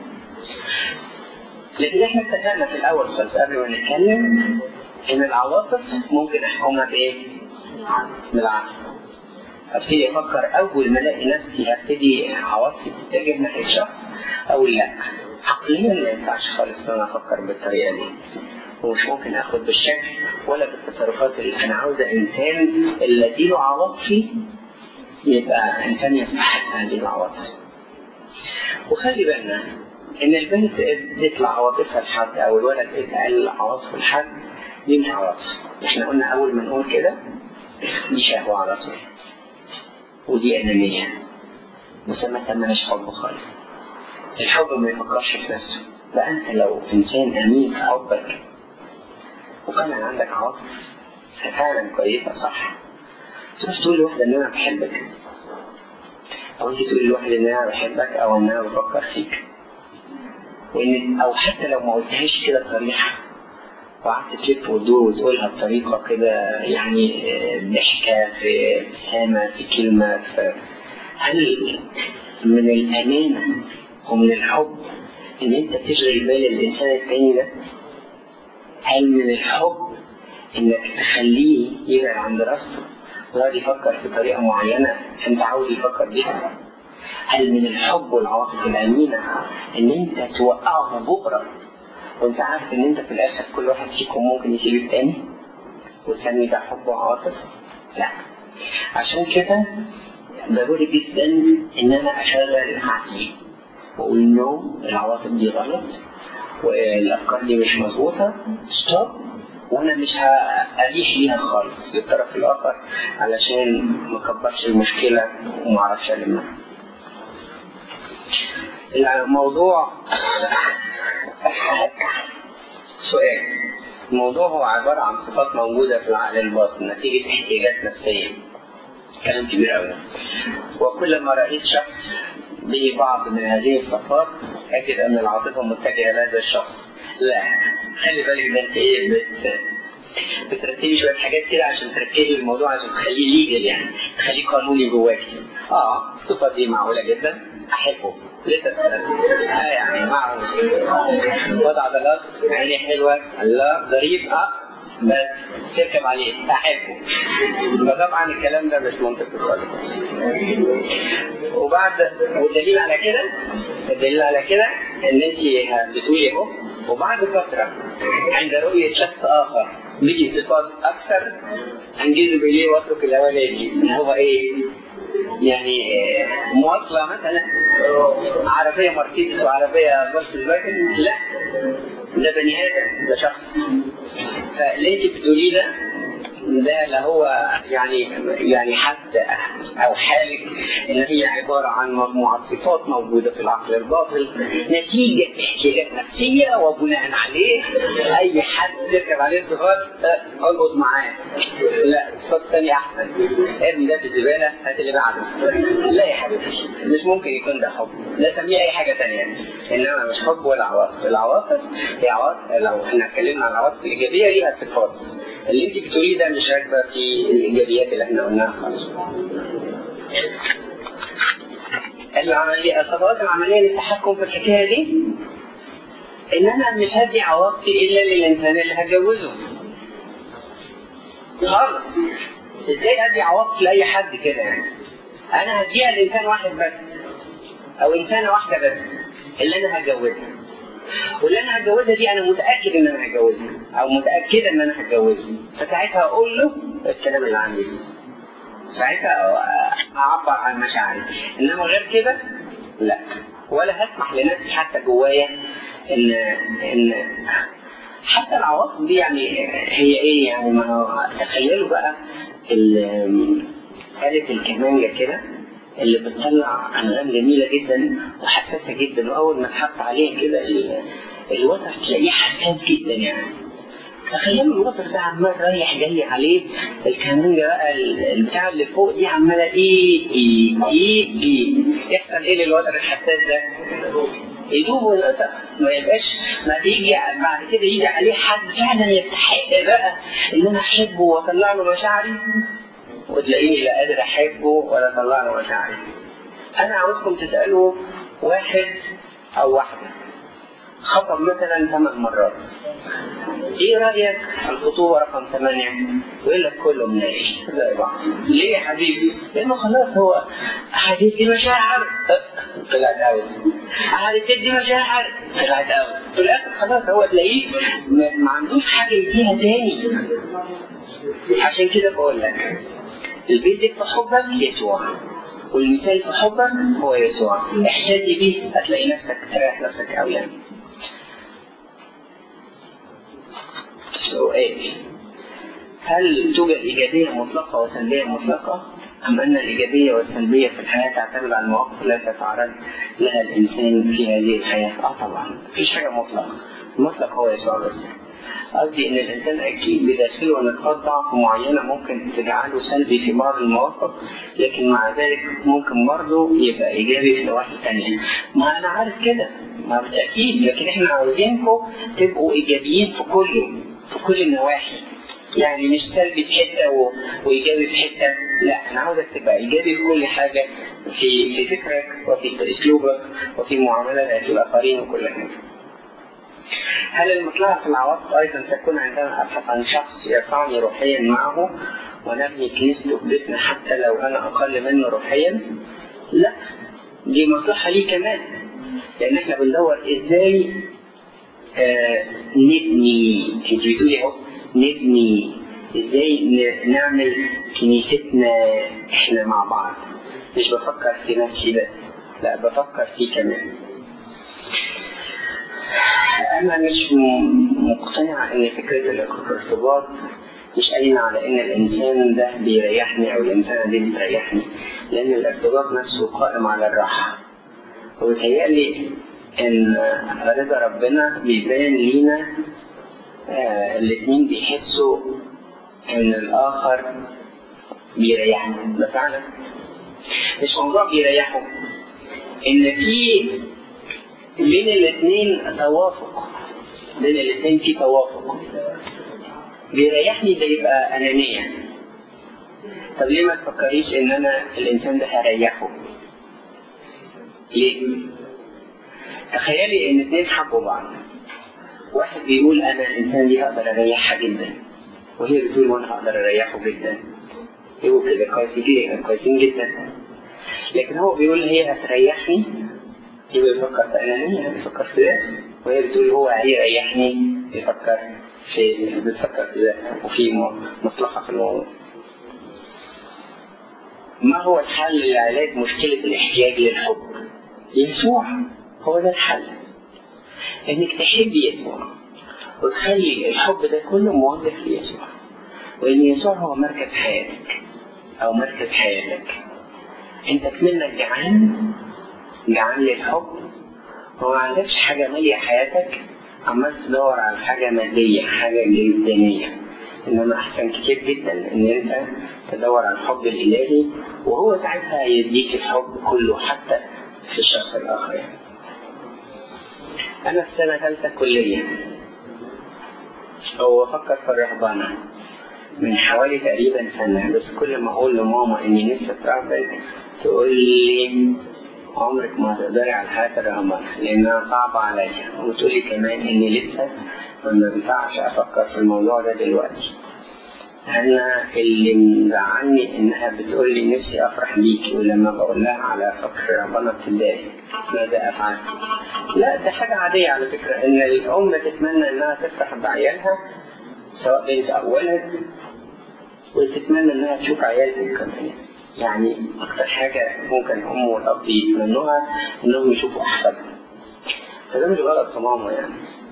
لكن احنا اتفقنا في الاول خالص قبل ما نتكلم ان العواطف ممكن احكمها بايه؟ بالعقل ابتدي افكر اول ما الاقي نفسي هبتدي عواطفي تتجه ناحيه شخص اقول لا عقليا ما ينفعش خالص ان انا افكر بالطريقه دي ومش ممكن اخد بالشكل ولا بالتصرفات اللي انا عاوزه انسان اللي اديله عواطفي يبقى انسان يستحق هذه العواطف. وخلي بالنا ان البنت تطلع عواطفها لحد او الولد يتقل عواطفه لحد دي مش عواطف. احنا قلنا اول ما نقول كده دي شهوه على طول. ودي انانيه. مسمى مالهاش حب خالص. الحب ما يفكرش في نفسه. فانت لو انسان امين في حبك وفعلا عندك عواطف فعلا كويسة صح تروح تقول لواحدة إن أنا بحبك أو أنت تقول لواحدة إن أنا بحبك أو إن أنا بفكر فيك وإن أو حتى لو ما قلتهاش كده بصريحة وقعدت تلف وتدور وتقولها بطريقة كده يعني ضحكة في ابتسامة في كلمة في هل من الأمانة ومن الحب إن أنت تشغل بال الإنسان التاني ده؟ هل من الحب انك تخليه يبعد عن دراسته ويقعد يفكر في طريقه معينه انت عاوز يفكر بيها؟ هل من الحب والعواطف الامينه ان انت توقعه بكره وانت عارف ان انت في الاخر كل واحد فيكم ممكن يسيب التاني وتسمي ده حب وعاطف لا عشان كده ضروري جدا ان انا اشغل عقلي واقول نو العواطف دي غلط والافكار دي مش مظبوطه ستوب وانا مش هأليح ليها خالص للطرف الاخر علشان ما اكبرش المشكله وما اعرفش المها الموضوع سؤال الموضوع هو عبارة عن صفات موجودة في العقل الباطن نتيجة احتياجات نفسية كلام كبير قوي وكلما رأيت شخص به بعض من هذه الصفات أجد أن العاطفة متجهة لهذا الشخص لا خلي بالك ده أنت إيه بت بترتبي شوية حاجات كده عشان تركبي الموضوع عشان تخليه ليجل يعني تخليه قانوني جواكي اه الصفة دي معقولة جدا أحبه لسه اه يعني معه وضع عضلات عيني حلوة الله ظريف اه بس تركب عليه احبه فطبعا الكلام ده مش منطقي خالص وبعد والدليل على كده الدليل على كده ان انت بتقولي اهو وبعد فتره عند رؤيه شخص اخر بيجي صفات اكثر انجذب اليه واترك الاولاني هو ايه؟ يعني مواصلة مثلا عربية مرسيدس وعربية فولكس فاجن لا ده بني آدم ده شخص فاللي انت بتقوليه ده ده لا هو يعني يعني حد او حالك ان هي عباره عن مجموعه صفات موجوده في العقل الباطن نتيجه احتياجات نفسيه وبناء عليه اي حد يركب عليه صفات اربط معاه لا الصفات الثانيه احسن ارمي ده في الزباله هات اللي بعده لا يا حبيبي مش ممكن يكون ده حب لا سميه اي حاجه ثانيه انما مش حب ولا عواطف العواطف هي عواطف لو احنا اتكلمنا عن العواطف الايجابيه ليها صفات اللي انت بتقوليه ده مش راكبه في الايجابيات اللي احنا قلناها خالص. العمليه الخطوات العمليه للتحكم في الحكايه دي ان انا مش هدي عواطفي الا للانسان اللي هتجوزه. خالص. ازاي ادي عواطف لاي حد كده يعني؟ انا هديها لانسان واحد بس او انسانه واحده بس اللي انا هتجوزها. واللي انا هتجوزها دي انا متاكد ان انا هتجوزها او متاكده ان انا هتجوزها فساعتها اقول له الكلام اللي عندي ساعتها اعبر عن مشاعري انما غير كده لا ولا هسمح لنفسي حتى جوايا ان ان حتى العواطف دي يعني هي ايه يعني ما هو تخيلوا بقى آلة الكمانجة كده اللي بتطلع انغام جميله جدا وحساسه جدا واول ما تحط عليه كده الوتر تلاقيه حساس جدا يعني تخيلوا الوتر ده عمال رايح جاي عليه الكمانجه بقى البتاع اللي فوق دي عماله ايه ايه ايه ايه يحصل ايه للوتر الحساس ده؟ يدوب ويقطع ما يبقاش ما تيجي بعد كده يجي عليه حد فعلا يستحق بقى ان انا احبه واطلع له مشاعري وتلاقيني لا قادر احبه ولا اطلع له مشاعري. انا عاوزكم تسالوا واحد او واحده خطب مثلا ثمان مرات. ايه رايك في الخطوبه رقم ثمانيه؟ يقول لك كله مناقش زي بعض. ليه يا حبيبي؟ لانه خلاص هو هتدي مشاعر طلعت اوت. هتدي مشاعر طلعت اوت. في الاخر خلاص هو تلاقيه ما عندوش حاجه يديها تاني. عشان كده بقول لك البيت في حبك يسوع والمثال في حبك هو يسوع احتاجي بيه هتلاقي نفسك تريح نفسك قوي يعني سؤال هل توجد إيجابية مطلقة وسلبية مطلقة؟ أم أن الإيجابية والسلبية في الحياة تعتمد على المواقف التي يتعرض لها الإنسان في هذه الحياة؟ آه طبعا مفيش حاجة مطلقة المطلق هو يسوع بس قصدي ان الانسان اكيد بداخله نقاط ضعف معينه ممكن تجعله سلبي في بعض المواقف لكن مع ذلك ممكن برضه يبقى ايجابي في نواحي ثانيه ما انا عارف كده ما بالتاكيد لكن احنا عاوزينكم تبقوا ايجابيين في كله في كل النواحي يعني مش سلبي في حته و... وايجابي في حته لا انا عاوزك تبقى ايجابي في كل حاجه في في فكرك وفي اسلوبك وفي معاملتك للاخرين وكل حاجه هل المصلحة في العواطف أيضا تكون عندما أبحث عن شخص يرفعني روحيا معه ونبني كنيسته في بيتنا حتى لو أنا أقل منه روحيا؟ لا دي مصلحة لي كمان لأن إحنا بندور إزاي آه نبني انت بتقولي اهو نبني ازاي ن- نعمل كنيستنا احنا مع بعض مش بفكر في نفسي بس لا بفكر فيه كمان انا مش م- مقتنع ان فكره الارتباط مش قايمه على ان الانسان ده بيريحني او الانسانه دي بتريحني لان الارتباط نفسه قائم على الراحه وبيتهيألي ان رضا ربنا بيبان لينا آه الاتنين بيحسوا ان الاخر بيريحنا ده فعلا مش موضوع بيريحه ان في بين الاثنين توافق بين الاثنين في توافق بيريحني ده يبقى انانيه طب ليه ما تفكريش ان انا الانسان ده هريحه ليه تخيلي ان اثنين حبوا بعض واحد بيقول انا الانسان دي هقدر اريحها جدا وهي بتقول وانا هقدر اريحه جدا يبقوا كده كويسين كويسين جدا لكن هو بيقول هي هتريحني يبقى يفكر في انانيه بيفكر في ده وهي بتقول هو هيريحني يفكر في بتفكر في ده وفي م- مصلحه في الموضوع ما هو الحل لعلاج مشكلة الاحتياج للحب؟ يسوع هو ده الحل انك تحبي يسوع وتخلي الحب ده كله موظف ليسوع وان يسوع هو مركز حياتك او مركز حياتك انت كمنك جعان جعان للحب وما عندكش حاجة مالية حياتك عمال تدور على حاجة مادية حاجة جسدانية إنما أحسن كتير جدا إن أنت تدور على الحب الإلهي وهو ساعتها يديك الحب كله حتى في الشخص الآخر يعني. أنا في سنة ثالثة كلية هو بفكر في الرهبنة من حوالي تقريبا سنة بس كل ما أقول لماما إني نفسي أترهبن تقول لي عمرك ما هتقدري على حياة الرهبنة لأنها صعبة عليا وتقولي كمان إني لسه ما ينفعش أفكر في الموضوع ده دلوقتي أنا اللي مزعلني إنها بتقول لي نفسي أفرح بيكي ولما بقول لها على فكر ربنا بتتضايق ماذا أفعل؟ لا ده حاجة عادية على فكرة إن الأم تتمنى إنها تفرح بعيالها سواء بنت أو ولد وتتمنى إنها تشوف عيالهم كمان يعني أكتر حاجة ممكن الأم والأب يتمنوها إنهم يشوفوا أحفادهم فده مش غلط تماما يعني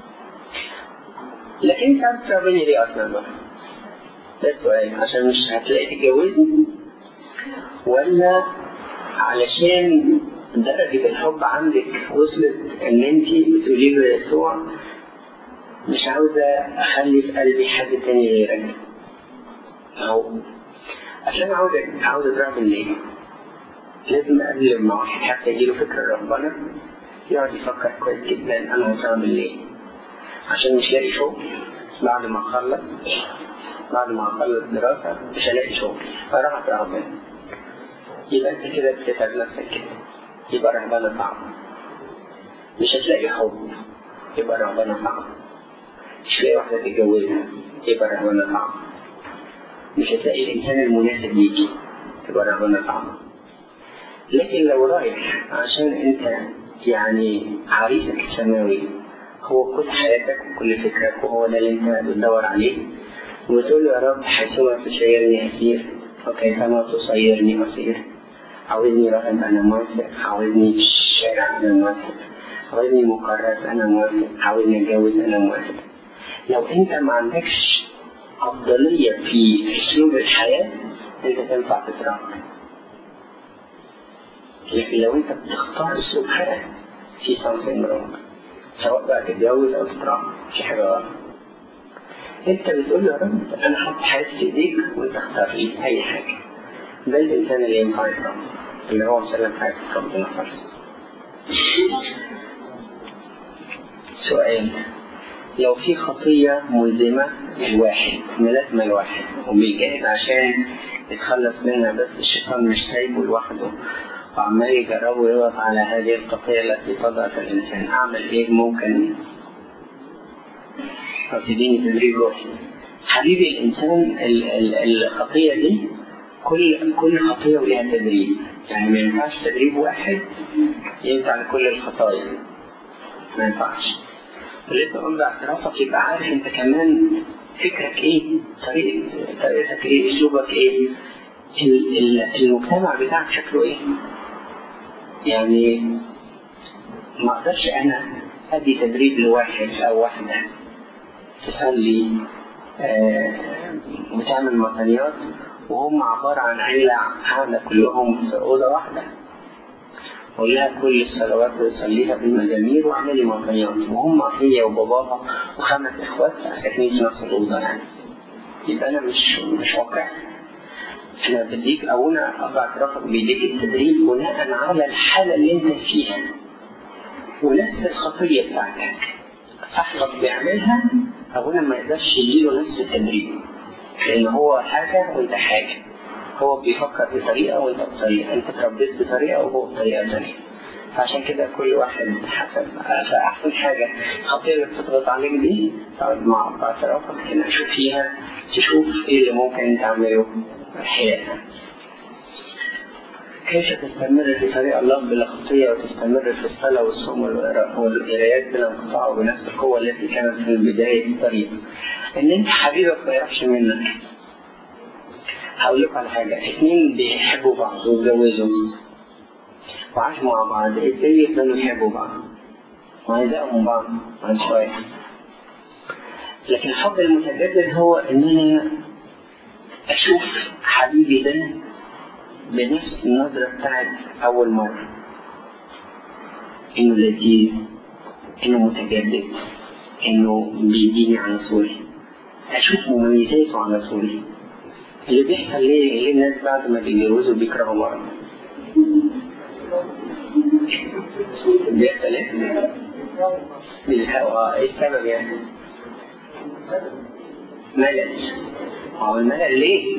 لكن انت عارف ربنا ليه اصلا بقى ده السؤال عشان مش هتلاقي تتجوزي ولا علشان درجة الحب عندك وصلت ان انت بتقولي له يا يسوع مش عاوزة اخلي في قلبي حد تاني غيرك او عشان عاوزة عاوزة تعمل ليه لازم قبل ما واحد حتى يجيله فكرة ربنا يقعد يفكر كويس جدا انا هعمل ليه عشان مش لاقي شغل بعد ما اخلص بعد ما اخلص دراسة مش هلاقي شغل فراح رهبان يبقى انت كده بتتعب نفسك كده يبقى رهبانة صعب مش هتلاقي حب يبقى رهبانة صعب مش هتلاقي واحدة تتجوزها يبقى رهبانة صعب مش هتلاقي الإنسان المناسب ليكي تبقى رهبانة صعبة لكن لو رايح عشان انت يعني عريسك السماوي هو كل حياتك وكل فكرك وهو ده اللي انت بتدور عليه وتقول له يا رب حيثما تسيرني أسير وكيفما تصيرني أسير عاوزني راهب أنا موافق عاوزني في الشارع أنا موافق عاوزني مكرس أنا موافق عاوزني أتجوز أنا موافق لو أنت ما عندكش أفضلية في أسلوب الحياة أنت تنفع تتراك لكن لو أنت بتختار أسلوب حياة في something wrong سواء بقى تتجوز أو تتراك في حاجة غلط انت بتقول له يا رب انا حاطط حياتي في ايديك وانت اختار لي اي حاجه ده الانسان اللي ينفع يكرم اللي هو مسلم حياته ربنا خالص سؤال لو في خطية ملزمة للواحد ملازمة لواحد وبيجاهد عشان يتخلص منها بس الشيطان مش سايبه لوحده وعمال يجربه ويضغط على هذه الخطية التي تضعف الإنسان أعمل إيه ممكن تديني تدريب روحي حبيبي الانسان ال- ال- الخطيه دي كل كل خطيه وليها تدريب يعني ما ينفعش تدريب واحد ينفع لكل الخطايا ما ينفعش لسه قلت باعترافك يبقى عارف انت كمان فكرك ايه طريقة طريقتك ايه اسلوبك ايه ال- ال- المجتمع بتاعك شكله ايه يعني ما اقدرش انا ادي تدريب لواحد او واحدة تصلي آه، وتعمل مطنيات وهم عبارة عن عيلة قاعدة كلهم في أوضة واحدة ولها كل الصلوات بتصليها بالمزامير واعملي مطنيات وهم هي وباباها وخمس اخوات ساكنين في نفس الاوضه يعني يبقى انا مش مش واقعي انا بديك او انا ابع اعترافك بيديك التدريب بناء على الحاله اللي انت فيها ونفس الخطيه بتاعتك صاحبك بيعملها اولا ما يقدرش يديله نفس التدريب لان هو حاجه وانت حاجه هو بيفكر بطريقة وانت بطريقة انت اتربيت بطريقة وهو بطريقة ثانية فعشان كده كل واحد حسب فأحسن حاجة الخطية اللي بتضغط عليك دي تقعد مع باعترافك تناقشوا فيها تشوف ايه اللي ممكن تعمله حياتك كيف تستمر في طريق الله بلا خطية وتستمر في الصلاة والصوم والقرايات بلا انقطاع وبنفس القوة التي كانت في بداية الطريق إن أنت حبيبك ما يروحش منك هقول لكم على حاجة اتنين بيحبوا بعض واتجوزوا وعاشوا مع بعض ازاي يفضلوا يحبوا بعض؟ وهيزقوا من بعض عن شوية لكن الحب المتجدد هو ان انا اشوف حبيبي ده بنفس النظرة بتاعت أول مرة إنه لذيذ إنه متجدد إنه بيديني على صوري أشوف مميزاته على صوري اللي بيحصل ليه ليه الناس بعد ما بيتجوزوا بيكرهوا بعض بيحصل ايه؟ بالهوا ايه السبب يعني؟ ملل هو الملل ليه؟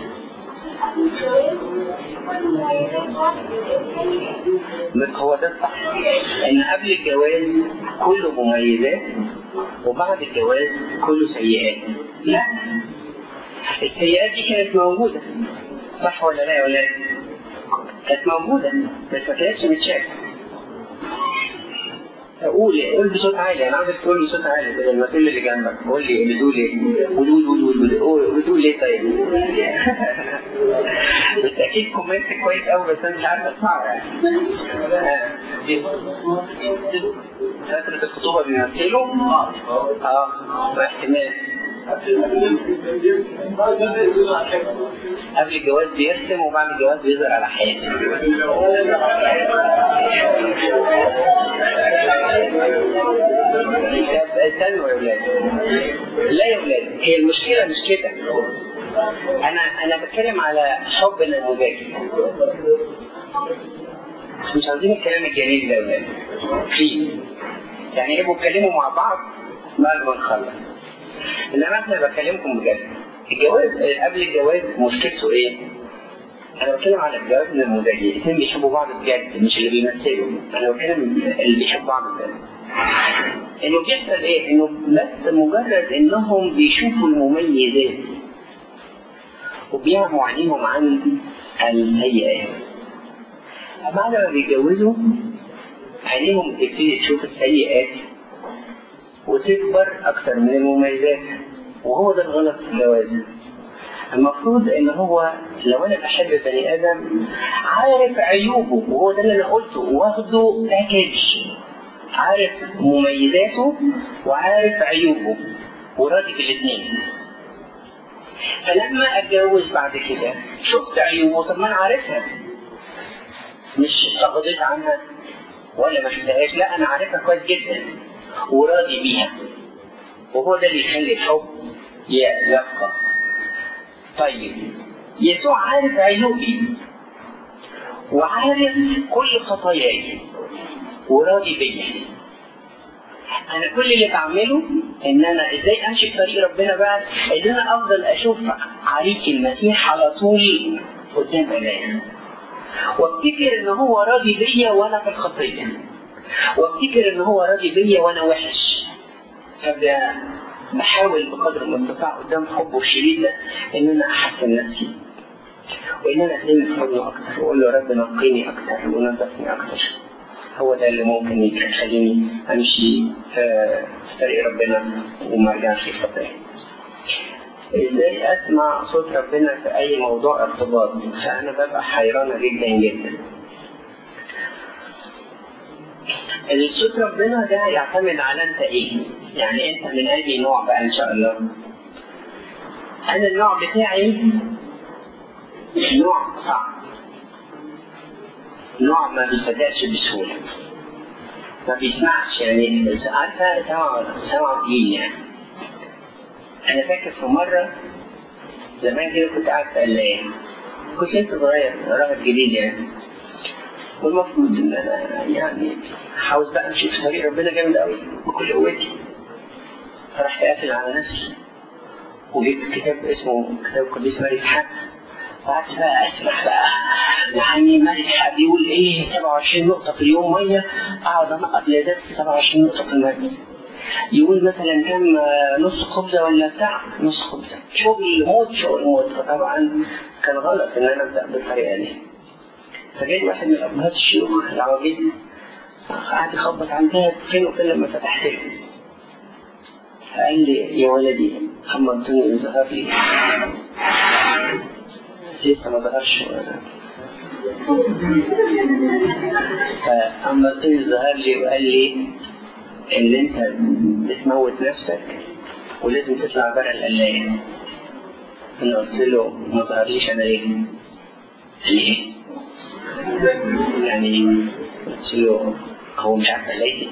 هو ده الصح ان قبل الجواز كله مميزات وبعد الجواز كله سيئات لا السيئات دي كانت موجودة صح ولا لا يا ولاد؟ كانت موجودة بس ما كانتش متشافة قول قول بصوت عالي انا عاوزك تقول بصوت عالي بدل ما تقول اللي جنبك قول لي بتقول ايه؟ قول قول قول قول قول بتقول ايه طيب؟ بالتاكيد كومنت كويس قوي بس انا مش عارف اسمعه يعني. فترة الخطوبة بيمثلوا؟ اه احتمال قبل الجواز بيرسم وبعد الجواز بيظهر على حياته استنوا يا ولاد لا يا ولاد هي المشكلة مش كده أنا أنا بتكلم على حب النموذجي مش عاوزين الكلام الجميل ده يا ولاد فيه يعني يبقوا اتكلموا مع بعض بعد ما نخلص انما احنا بكلمكم بجد الجواز قبل الجواز مشكلته ايه؟ انا بتكلم على الجواز النموذجي الاثنين بيحبوا بعض بجد مش اللي بيمثلوا انا بتكلم اللي بيحبوا بعض بجد انه بيحصل ايه؟ انه بس مجرد انهم بيشوفوا المميزات وبيعموا عينيهم عن السيئات بعد ما بيتجوزوا عينيهم بتبتدي تشوف السيئات وتكبر أكثر من المميزات وهو ده الغلط في الجواز المفروض ان هو لو انا بحب بني ادم عارف عيوبه وهو ده اللي انا قلته واخده باكج عارف مميزاته وعارف عيوبه وراضي بالاثنين فلما اتجوز بعد كده شفت عيوبه طب ما انا عارفها مش تغضيت عنها ولا ما شفتهاش لا انا عارفها كويس جدا وراضي بيها وهو ده اللي يخلي الحب يبقى طيب يسوع عارف عيوبي وعارف كل خطاياي وراضي بيا انا كل اللي بعمله ان انا ازاي امشي في طريق ربنا بقى ان انا افضل اشوف عليك المسيح على طول قدام عينيا وافتكر ان هو راضي بيا وانا في الخطيه وافتكر ان هو راضي بيا وانا وحش فابدا بحاول بقدر المستطاع قدام حبه الشديد ده ان انا احسن نفسي وان انا اتنين في حضنه اكتر واقول له يا رب نقيني اكتر ونظفني اكتر هو ده اللي ممكن يخليني امشي في في طريق ربنا وما ارجعش الخطيه ازاي اسمع صوت ربنا في اي موضوع ارتباط فانا ببقى حيرانه جدا جدا اللي صوت ربنا ده يعتمد على انت ايه يعني انت من اي نوع بقى ان شاء الله انا النوع بتاعي نوع صعب نوع ما بيصدقش بسهولة ما بيسمعش يعني عارفة سمع سمع تقيل يعني أنا فاكر في مرة زمان كده كنت قاعد في قلاية كنت لسه صغير راجل جديد يعني والمفروض إن أنا يعني عاوز بقى أمشي في طريق ربنا جامد قوي بكل قوتي فرحت قافل على نفسي وجبت كتاب اسمه كتاب قديس ماري حق قعدت بقى اسمع بقى يعني مالك حق بيقول ايه 27 نقطة في اليوم مية اقعد انقط لذات 27 نقطة في المجلس يقول مثلا كم نص خبزة ولا بتاع نص خبزة شغل موت شغل موت فطبعا كان غلط ان انا ابدا بالطريقة دي فجاي واحد من ابهات الشيوخ العواجيز قعد يخبط على الباب فين وفين لما فتحت له فقال لي يا ولدي محمد الدنيا ظهر لي لسه ما ظهرش فأما الطير ظهر لي وقال لي إن أنت بتموت نفسك ولازم تطلع بره القلاية أنا قلت له ما ظهرليش أنا ليه؟ ليه؟ يعني قلت له هو مش عارف ليه؟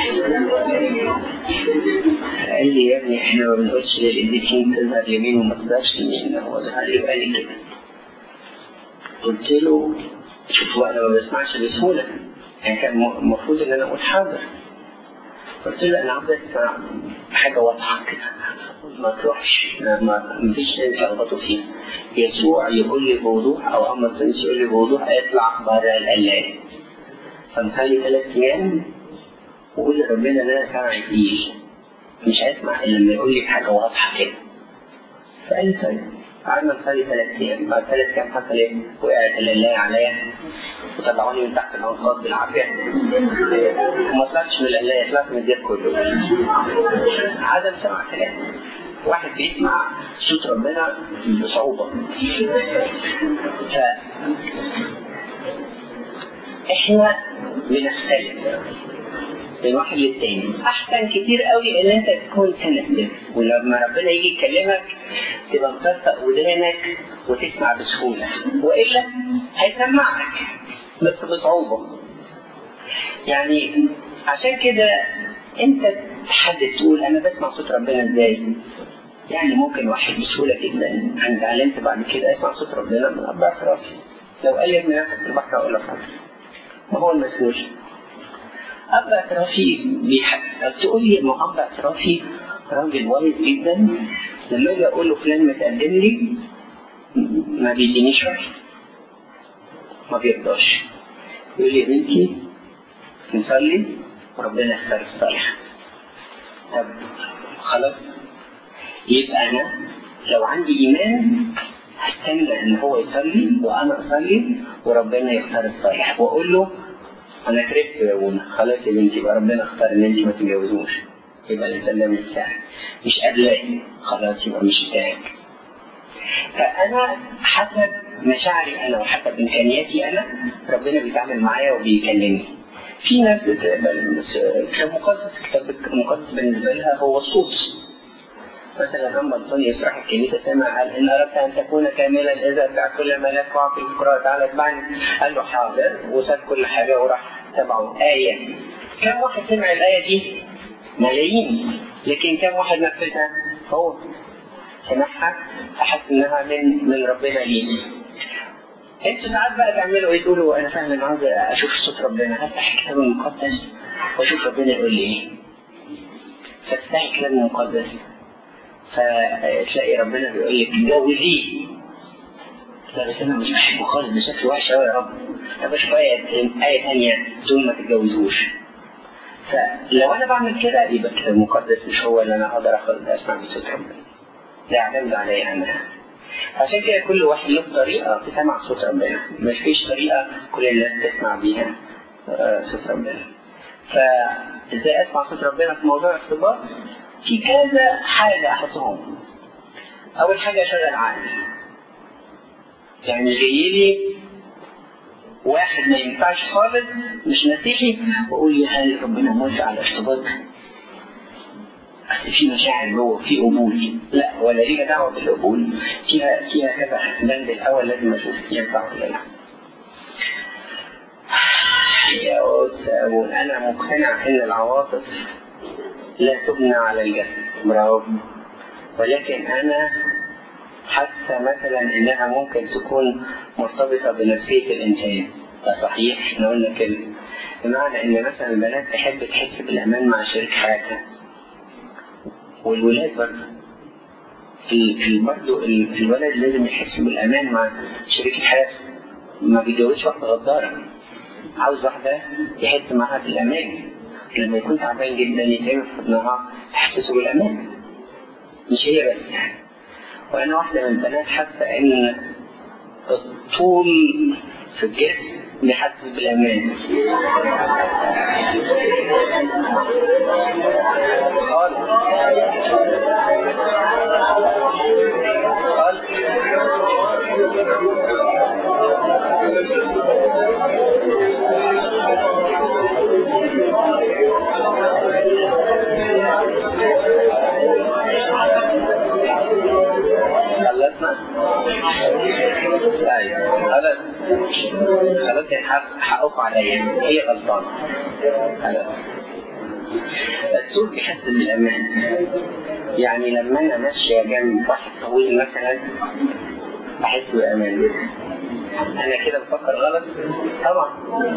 قال لي يا ابني احنا ما بنقولش للإديتين تظهر يمين وما تظهرش يمين هو ظهر لي وقال لي كده قلت له شوف انا ما بسمعش بسهوله يعني كان المفروض ان انا اقول حاضر قلت له انا عاوز اسمع حاجه واضحه كده ما تروحش ما ما فيش ناس يلخبطوا فيها يسوع يقول لي بوضوح او اما التونسي يقول لي بوضوح اطلع بره القلايه فنصلي ثلاث ايام وقول لربنا ان انا سامعي تقيل مش هسمع الا لما يقول لي حاجه واضحه كده فقال لي طيب قعدنا نصلي ثلاث ايام بعد ثلاث ايام حصل ايه؟ وقعت الليلايه عليا وطلعوني من تحت الانقاض بالعافيه وما طلعتش من القلايه طلعت من الدير كله عدم سمع كلام واحد بيسمع صوت ربنا بصعوبة ف احنا بنختلف من واحد للتاني احسن كتير قوي ان انت تكون سنة ولما ربنا يجي يكلمك تبقى مطرطق ودانك وتسمع بسهولة والا هيسمعك بس بصعوبة يعني عشان كده انت تحدد تقول انا بسمع صوت ربنا ازاي يعني ممكن واحد بسهولة جدا انا اتعلمت بعد كده اسمع صوت ربنا من اربع اعترافي لو قال لي ابن نفسك في البحر اقول لك حاضر ما هو المسؤول أب اعترافي بيحب تقول لي إنه أب اعترافي راجل وايد جدا لما أجي أقول له فلان متقدم لي ما بيدينيش رأي ما بيرضاش يقول لي يا بنتي نصلي وربنا يختار الصالح طب خلاص يبقى أنا لو عندي إيمان هستنى إن هو يصلي وأنا أصلي وربنا يختار الصالح وأقول له انا كرهت يا ابونا خلاص يا بنتي يبقى ربنا اختار ان انت ما تتجوزوش يبقى الانسان ده مش بتاعك مش قابلاه خلاص يبقى مش بتاعك فانا حسب مشاعري انا وحسب امكانياتي انا ربنا بيتعامل معايا وبيكلمني في ناس بتقبل بس كتاب مقدس كتاب مقدس بالنسبه لها هو الصوت مثلا اما انطوني يشرح الكنيسه سمع قال ان اردت ان تكون كاملا اذا اتبع كل ملاك واعطي الفقراء تعالى اتبعني قال له حاضر وساب كل حاجه وراح تبعه ايه كم واحد سمع الايه دي؟ ملايين لكن كم واحد نفذها؟ هو سمعها فحس انها من من ربنا ليه انتوا ساعات بقى تعملوا ايه تقولوا انا فعلا عاوز اشوف صوت ربنا هفتح الكتاب المقدس واشوف ربنا يقول لي ايه فتفتحي الكتاب المقدس فتلاقي ربنا بيقول لك جوزيه لا بس انا مش بحبه خالص ده شكله وحش قوي يا رب طب اشوف ايه ايه ثانيه تقول ما تتجوزوش فلو انا بعمل كده يبقى الكتاب المقدس مش هو اللي انا اقدر اخد اسمع بصوت ربنا ده يعتمد عليا انا عشان كده كل واحد له طريقة في سمع صوت ربنا مش فيش طريقة كل الناس تسمع بيها آه، صوت ربنا فازاي اسمع صوت ربنا في موضوع الارتباط في كذا حاجه احطهم اول حاجه اشغل عقلي يعني جاي لي واحد ما ينفعش خالص مش مسيحي واقول يا هل ربنا موافق على الارتباط ده؟ اصل في مشاعر جوه في قبول لا ولا ليها دعوه بالقبول فيها فيها كذا بند الاول لازم اشوف ينفع ولا لا يا أستاذ أنا مقتنع أن العواطف لا تبنى على الجسد برافو ولكن أنا حتى مثلا إنها ممكن تكون مرتبطة بنفسية الإنسان ده صحيح احنا قلنا كده بمعنى إن مثلا البنات تحب تحس بالأمان مع شريك حياتها والولاد برضه ال- ال- برضه ال- الولد لازم يحس بالأمان مع شريك حياته ما بيتجوزش واحدة غدارة عاوز واحدة يحس معاها بالأمان لما يكون تعبان جدا يتعمل في حضنها تحسسه بالأمان مش هي بس وأنا واحدة من البنات حاسة إن الطول في الجسم بيحسس بالأمان خالص خالص خلصنا؟ طيب خلاص خلاص يعني حق- حقكم عليا هي غلطانة خلاص السوق بيحس بالأمان يعني لما أنا ماشية جنب واحد طويل مثلا بحس بأمان أنا كده بفكر غلط طبعا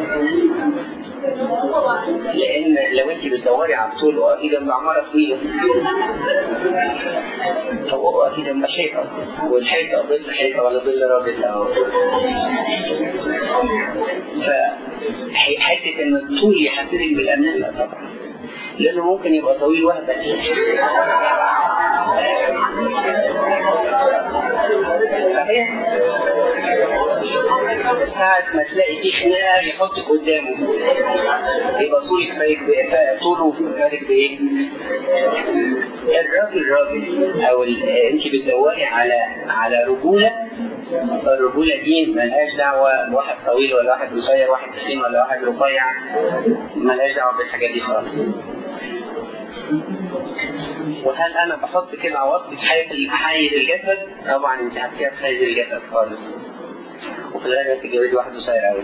لأن لو أنت بتدوري على الطول وقفي جنب عمارة طويلة هو وقفي جنب حيطة والحيطة ظل حيطة ولا ظل راجل أهو فحتة إن الطول يحسسك بالأمان لا طبعا لأنه ممكن يبقى طويل وهبة صحيح؟ ساعة ما تلاقي في خناقة يحطك قدامه يبقى طولك فارق بإيه؟ طوله فارق بإيه؟ الراجل راجل أو ال- أنت بتدوري على على رجولة الرجولة دي ملهاش دعوة بواحد طويل ولا واحد قصير واحد تخين ولا واحد رفيع ملهاش دعوة بالحاجات دي خالص وهل انا بحط كده عواطف في حيز حيز الجسد؟ طبعا انت حطيها في حيز الجسد خالص وفي الغالب هتتجوزي واحد قصير قوي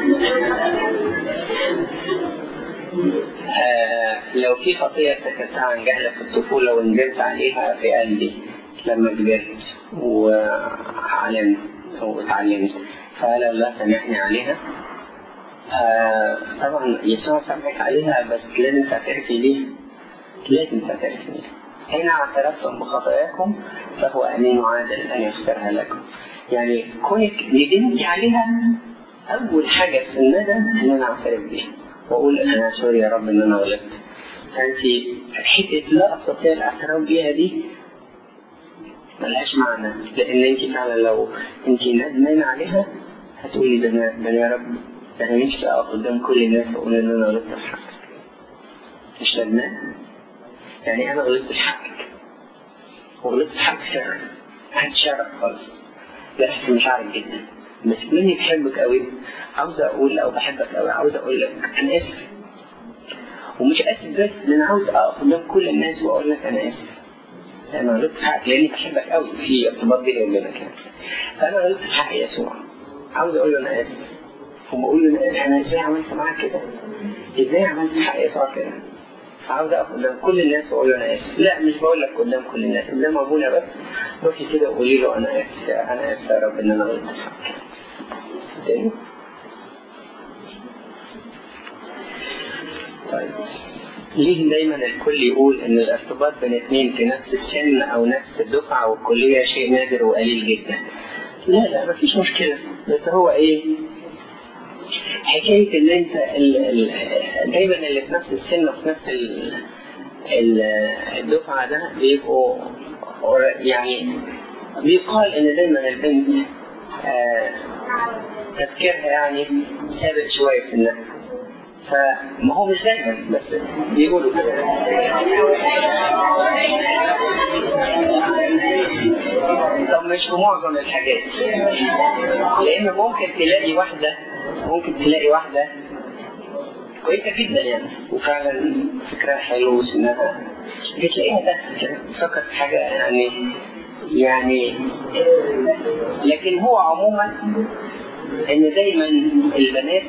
آه لو في خطية ارتكبتها عن جهل في الطفولة وندمت عليها في قلبي لما كبرت وعلمت واتعلمت فهل الله سامحني عليها؟ آه طبعا يسوع سامحك عليها بس لازم تعترفي بيها لازم تعترفي بيها حين اعترفتم بخطاياكم فهو امين وعادل ان يغفرها لكم يعني كونك ندمتي عليها اول حاجه في الندم ان انا اعترف بيها واقول انا سوري يا رب ان انا غلطت فانت حته لا استطيع الاعتراف بيها دي ملهاش معنى لان انت فعلا لو انت ندمان عليها هتقولي ده انا ده أنا يا رب ده انا نفسي اقف قدام كل الناس واقول ان انا غلطت في حقك مش ندمان يعني انا غلطت في حقك وغلطت في حقك فعلا محدش يعرف خالص جرحت مشاعرك جدا بس مني بحبك قوي عاوز اقول او بحبك قوي عاوز اقول لك انا اسف ومش اسف بس ده انا عاوز اقف قدام كل الناس واقول لك انا اسف انا غلطت في حقك لاني بحبك قوي في ارتباط بيني وبينك يعني فانا غلطت في حق يسوع عاوز اقول له انا اسف وبقول له انا ازاي عملت معاك كده؟ ازاي عملت في حق يسوع كده؟ عاوز اقف قدام كل الناس واقول له انا اسف لا مش بقول لك قدام كل الناس قدام ابونا بس روحي كده وقولي له انا اسف انا اسف يا رب ان انا غلطت في حقك تاني طيب ليه دايما الكل يقول ان الارتباط بين اثنين في نفس السن او نفس الدفعه والكليه شيء نادر وقليل جدا لا لا مفيش مشكله بس هو ايه حكايه ان انت ال ال دايما اللي في نفس السن وفي نفس ال ال الدفعه ده بيبقوا يعني بيقال ان دايما البنت آه تفكيرها يعني سابق شويه في النفس فما هو مش دايما بس بيقولوا كده طب مش في معظم الحاجات لان ممكن تلاقي واحده ممكن تلاقي واحده كويسه جدا يعني وفعلا فكرها حلو وسنها بتلاقيها ده تفكر في حاجه يعني يعني لكن هو عموما ان دايما البنات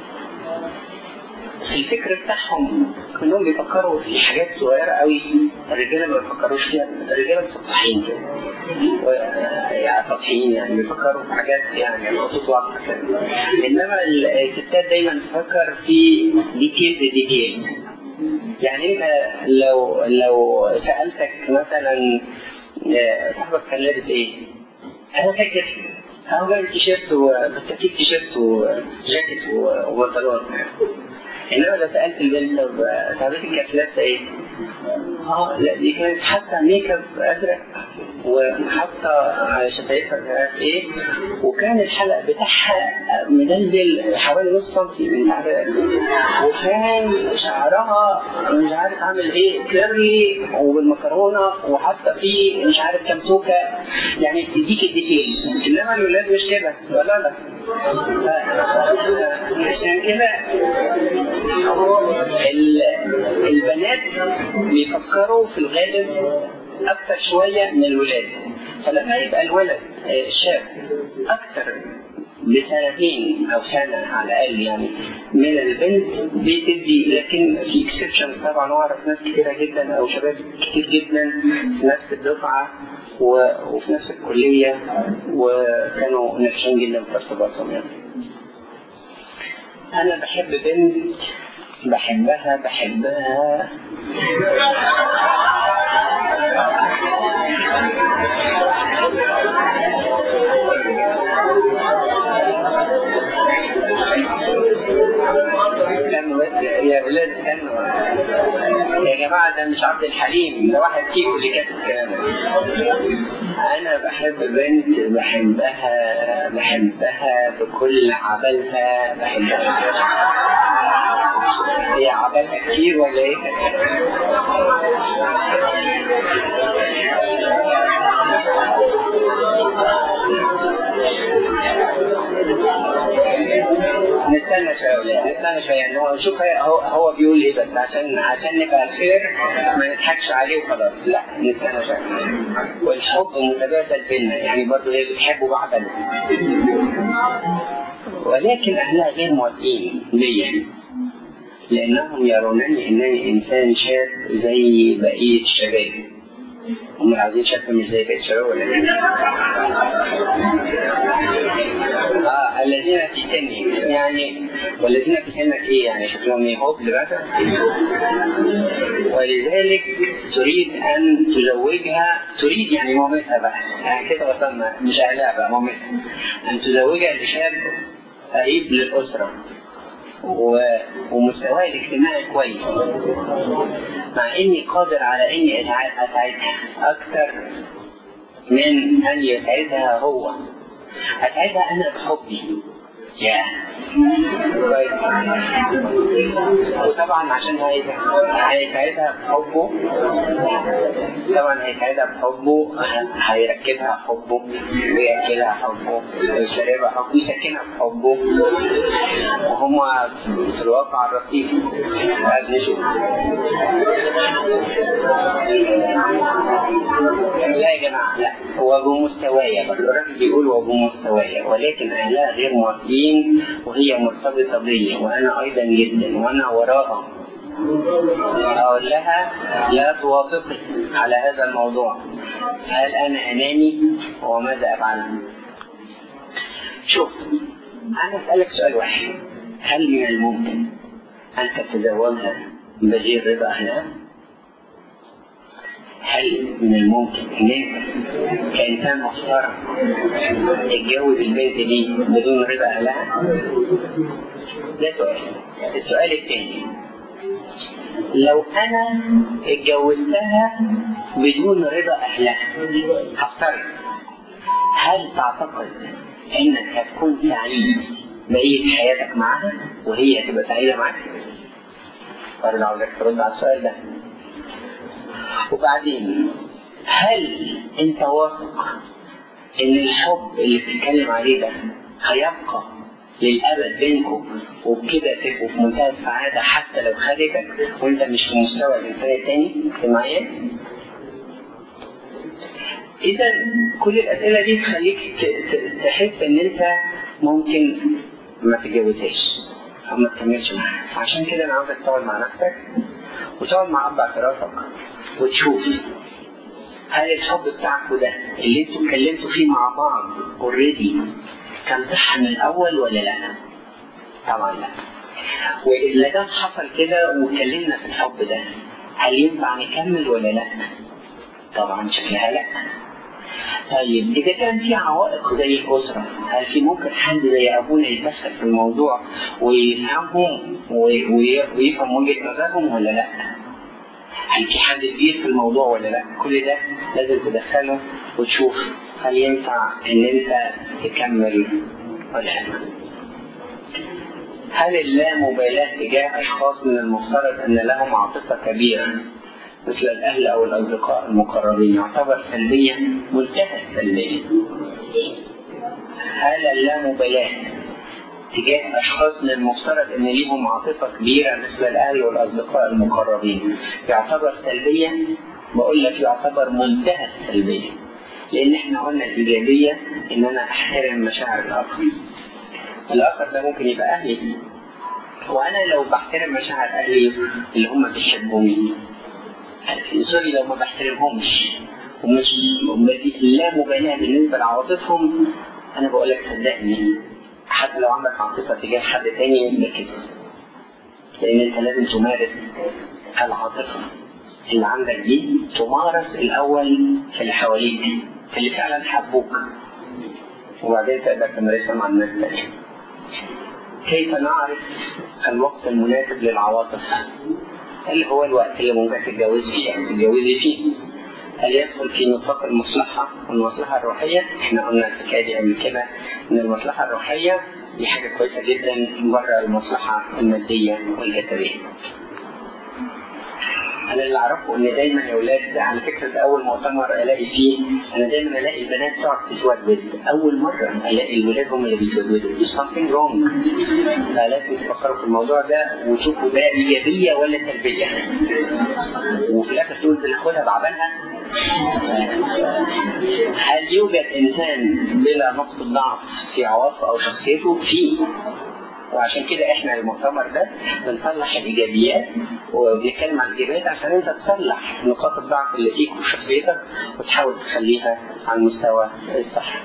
في الفكر بتاعهم كلهم بيفكروا في حاجات صغيرة قوي الرجالة ما بيفكروش فيها الرجالة سطحيين كده و- يعني سطحيين يعني بيفكروا في حاجات يعني نقطة واضحة كده إنما الستات دايما تفكر في ديتيلز ديتيلز يعني انت لو لو سألتك مثلا آه، صاحبك كان لابس ايه؟ انا فاكر هو جايب تيشيرت وبالتأكيد تيشيرت وجاكيت و- وبنطلون انما لو سالت البنت طب صاحبتك كانت لابسه ايه؟ اه لا دي كانت حاطه ميك اب ازرق وحاطه على شفايفها مش عارف ايه وكان الحلق بتاعها مدلدل حوالي نص سنتي من تحت وكان شعرها مش عارف عامل ايه كيرلي وبالمكرونه وحاطه فيه مش عارف كام سوكه يعني تديك الديتيل انما الولاد مش كده ولا لا ف- عشان كده ال- البنات بيفكروا في الغالب اكثر شويه من الولاد فلما يبقى الولد آه، شاب اكثر بسنتين او سنه على الاقل يعني من البنت بتدي لكن في اكسبشنز طبعا واعرف ناس كثيره جدا او شباب كتير جدا في نفس الدفعه و- وفي نفس الكليه وكانوا ناجحين جدا في ارتباطهم يعني. انا بحب بنت بحبها بحبها استنوا بس يا ولاد استنوا يا جماعة ده مش عبد الحليم ده واحد فيكم اللي كاتب الكلام ده. أنا بحب بنت بحبها بحبها بكل عبلها بحبها هي عبلها كتير ولا إيه؟ نستنى شويه يا ولاد نستنى شويه يعني هو نشوف هي- هو هو بيقول ايه بس عشان عشان نبقى خير ما نضحكش عليه وخلاص لا نستنى شويه والحب متبادل بينا يعني برضه هي بتحب بعضها ولكن اهلها غير موافقين ليا لانهم يرونني انني انسان شاب زي بقيه الشباب هم عايزين شاب مش زي بقيه الشباب ولا ايه؟ آه الذين في سني يعني والذين في سنك ايه يعني شكلهم ايه هبل مثلا ولذلك تريد ان تزوجها تريد يعني مامتها بقى يعني كده وصلنا مش اهلها بقى مامتها ان تزوجها لشاب قريب للاسره و... ومستواها الاجتماعي كويس مع اني قادر على اني أسع- اساعدها اكثر من ان يسعدها هو اسعدها انا بحبي يا كويس. وطبعا عشان هيسعدها هيسعدها بحبه طبعا هيسعدها بحبه ه- هيركبها حبه وياكلها حبه ويشربها حبه ويسكنها بحبه وهم في الواقع الرصيف قاعد نشوف لا يا جماعة لا هو بمستوايا برضه الراجل بيقول هو بمستوايا ولكن أهلها غير موافقين وهي مرتبطة بيا وأنا أيضا جدا وأنا وراها أقول لها لا توافقي على هذا الموضوع هل أنا أناني وماذا أفعل؟ شوف أنا أسألك سؤال واحد هل من الممكن أن تتزوجها بغير رضا أهلها؟ هل من الممكن ان انت كانسان محترم تتجوز البنت دي بدون رضا اهلها؟ ده سؤال. السؤال الثاني لو انا اتجوزتها بدون رضا اهلها هفترض هل تعتقد انك هتكون سعيد بقية حياتك معاها وهي هتبقى سعيدة معاك برضه عاوزك ترد على السؤال ده وبعدين هل انت واثق ان الحب اللي بتتكلم عليه ده هيبقى للابد بينكم وبكده تبقوا في منتهى السعاده حتى لو خدتك وانت مش في مستوى الانسان التاني اجتماعيا؟ اذا كل الاسئله دي تخليك ت- ت- تحس ان انت ممكن ما تتجوزهاش او ما تكملش معاها عشان كده انا عاوزك تقعد مع نفسك وتقعد مع اب اعترافك وتشوف هل الحب بتاعكوا ده اللي انتوا اتكلمتوا فيه مع بعض اوريدي كان صح من الاول ولا لا؟ طبعا لا. واذا كان حصل كده واتكلمنا في الحب ده هل ينفع نكمل ولا لا؟ طبعا شكلها لا. طيب إذا كان في عوائق زي الأسرة هل في ممكن حد زي أبونا يتدخل في الموضوع ويفهمهم وي- وي- ويفهم وجهة نظرهم ولا لا؟ هل في حد كبير في الموضوع ولا لا؟ كل ده لازم تدخله وتشوف هل ينفع إن أنت تكمل ولا لا؟ هل اللامبالاة تجاه أشخاص من المفترض أن لهم عاطفة كبيرة مثل الأهل أو الأصدقاء المقربين يعتبر سلبية منتهى السلبية؟ هل اللامبالاة تجاه أشخاص من المفترض أن ليهم عاطفة كبيرة مثل الأهل والأصدقاء المقربين يعتبر سلبية؟ بقول لك يعتبر منتهى السلبية لأن احنا قلنا الإيجابية إن أنا أحترم مشاعر الآخر الآخر ده ممكن يبقى أهلي وأنا لو بحترم مشاعر أهلي اللي هم بيحبوني سوري لو ما بحترمهمش ومش لا مبالاة بالنسبة لعواطفهم أنا بقول لك صدقني حتى لو عندك عاطفة تجاه حد تاني ده كده لأن أنت لازم تمارس العاطفة اللي عندك دي تمارس الأول في اللي حواليك في اللي فعلا حبوك وبعدين تقدر تمارسها مع الناس التانية كيف نعرف الوقت المناسب للعواطف؟ هل هو الوقت اللي ممكن تتجوز فيه أو تتجوزي فيه؟ هل يدخل في نطاق المصلحة والمصلحة الروحية؟ احنا قلنا الحكاية دي قبل كده إن المصلحة الروحية دي حاجة كويسة جدا بره المصلحة المادية والجسدية. انا اللي اعرفه ان دايما يا اولاد على فكره اول مؤتمر الاقي فيه انا دايما الاقي البنات تقعد تتودد اول مره الاقي الولاد هم اللي بيتوددوا There's something wrong فلازم تفكروا في الموضوع ده وتشوفوا ده ايجابيه ولا سلبيه وفي الاخر تقول بناخدها بعبالها هل يوجد انسان بلا نقطه ضعف في عواطفه او شخصيته؟ فيه وعشان كده احنا المؤتمر ده بنصلح الايجابيات وبنتكلم عن الايجابيات عشان انت تصلح نقاط الضعف اللي فيك وفي شخصيتك وتحاول تخليها على المستوى الصح.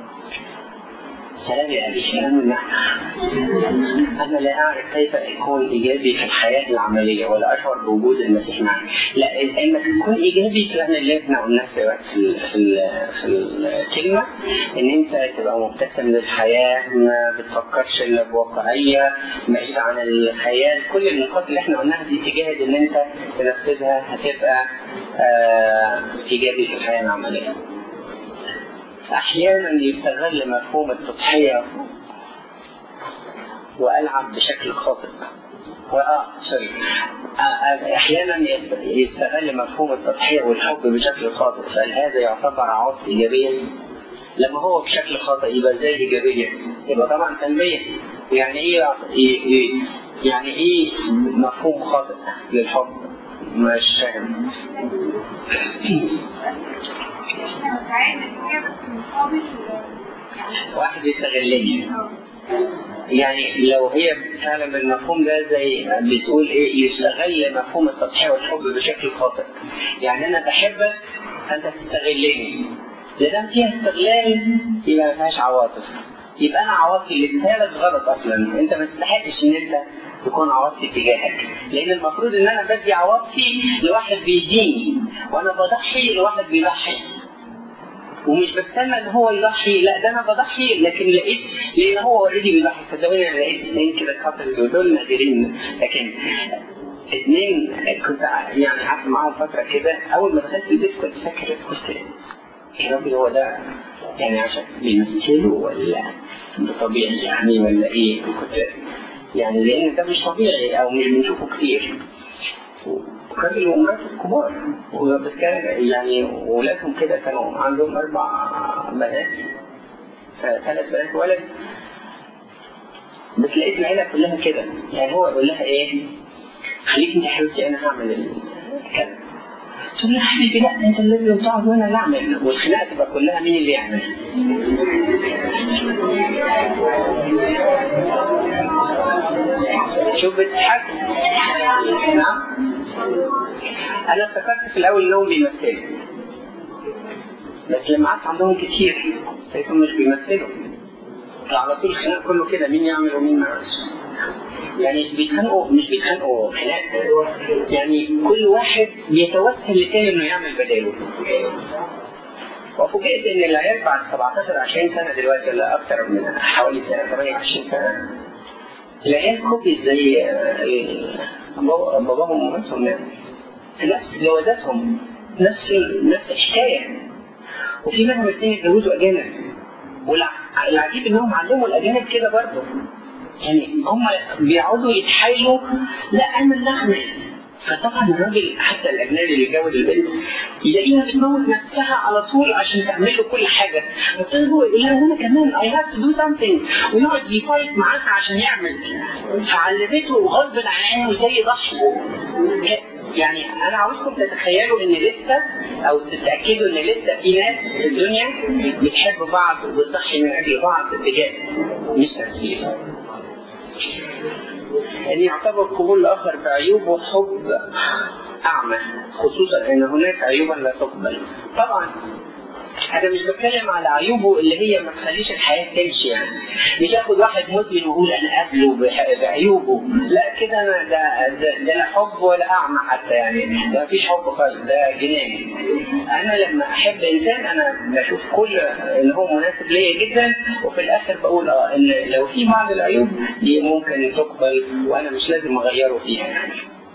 سلام يا أبي أنا أنا لا أعرف كيف أكون إيجابي في الحياة العملية ولا أشعر بوجود المسيح معي لا إنك تكون إيجابي فعلا اللي إحنا قلناه في في في, في الكلمة إن أنت تبقى مبتسم للحياة ما بتفكرش إلا بواقعية بعيد عن الخيال كل النقاط اللي إحنا قلناها دي تجاهد إن أنت تنفذها هتبقى آه إيجابي في الحياة العملية. أحيانا يستغل مفهوم التضحية وألعب بشكل خاطئ وآه سوري أحيانا يستغل مفهوم التضحية والحب بشكل خاطئ فهل هذا يعتبر عواطف إيجابية؟ لما هو بشكل خاطئ يبقى ازاي إيجابية؟ يبقى طبعا سلبية يعني إيه يعني إيه مفهوم خاطئ للحب؟ مش فاهم واحد يستغلني يعني لو هي فعلا بالمفهوم ده زي بتقول ايه يستغل مفهوم التضحيه والحب بشكل خاطئ يعني انا بحبك فانت تستغلني ما دام فيها استغلال يبقى ما فيهاش عواطف يبقى انا عواطفي اللي اديها غلط اصلا انت ما تستحقش ان انت تكون عواطفي تجاهك لان المفروض ان انا بدي عواطفي لواحد بيديني وانا بضحي لواحد بيضحي ومش بستنى ان هو يضحي لا ده انا بضحي لكن لقيت لان هو اوريدي بيضحي صدقوني انا لقيت اثنين كده كابل دول نادرين لكن اثنين كنت يعني قعدت معاهم فتره كده اول ما دخلت البيت كنت فاكر كنت يا ربي هو ده يعني عشان بيمثلوا ولا ده طبيعي يعني ولا ايه كنت يعني لان ده مش طبيعي او مش بنشوفه كتير وراجل ومراته كبار بس كان يعني ولادهم كده كانوا عندهم اربع بنات ثلاث بنات ولد بس لقيت العيله كلها كده يعني هو يقول لها ايه خليك انت يا حبيبتي انا هعمل الكلام تقول له يا حبيبي لا انت اللي لازم تقعد وانا اللي اعمل والخناقه تبقى كلها مين اللي يعمل شوف بتضحك نعم انا افتكرت في الاول انهم بيمثلوا بس لما قعدت عندهم كتير لقيتهم مش بيمثلوا على طول الخناق كله كده مين يعمل ومين ما يعملش يعني بيتخانقوا مش بيتخانقوا خناق يعني كل واحد بيتوسل للتاني انه يعمل بداله وفوجئت ان العيال بعد 17 20 سنه دلوقتي ولا اكثر من حوالي سنه 28 سنه العيال كوبي زي باباهم ومامتهم نفس جوازاتهم نفس نفس الحكايه وفي منهم اثنين اتجوزوا اجانب والعجيب انهم علموا الاجانب كده برضه يعني هم بيقعدوا يتحايلوا لا انا اللي اعمل فطبعا الراجل حتى الاجنبي اللي يتجوز البنت يلاقيها بتموت نفسها على طول عشان تعمل له كل حاجه فابتدى هو يقول لها انا كمان اي هاف تو دو سمثينج ويقعد يفايت معاها عشان يعمل فعلمته غصب عنه زي ضحي يعني انا عاوزكم تتخيلوا ان لسه او تتاكدوا ان لسه في ناس في الدنيا بتحب بعض وبتضحي من اجل بعض بجد مش تمثيل أن يعتبر قبول الآخر بعيوبه حب أعمى خصوصا أن هناك عيوبا لا تقبل طبعا أنا مش بتكلم على عيوبه اللي هي ما تخليش الحياة تمشي يعني مش آخد واحد مدمن وأقول أنا قابله بعيوبه لا كده أنا ده, ده, ده لا حب ولا أعمى حتى يعني ده مفيش حب خالص ده جنان أنا لما أحب إنسان أنا بشوف كل اللي هو مناسب ليا جدا وفي الآخر بقول أه إن لو في بعض العيوب دي ممكن تقبل وأنا مش لازم أغيره فيها يعني.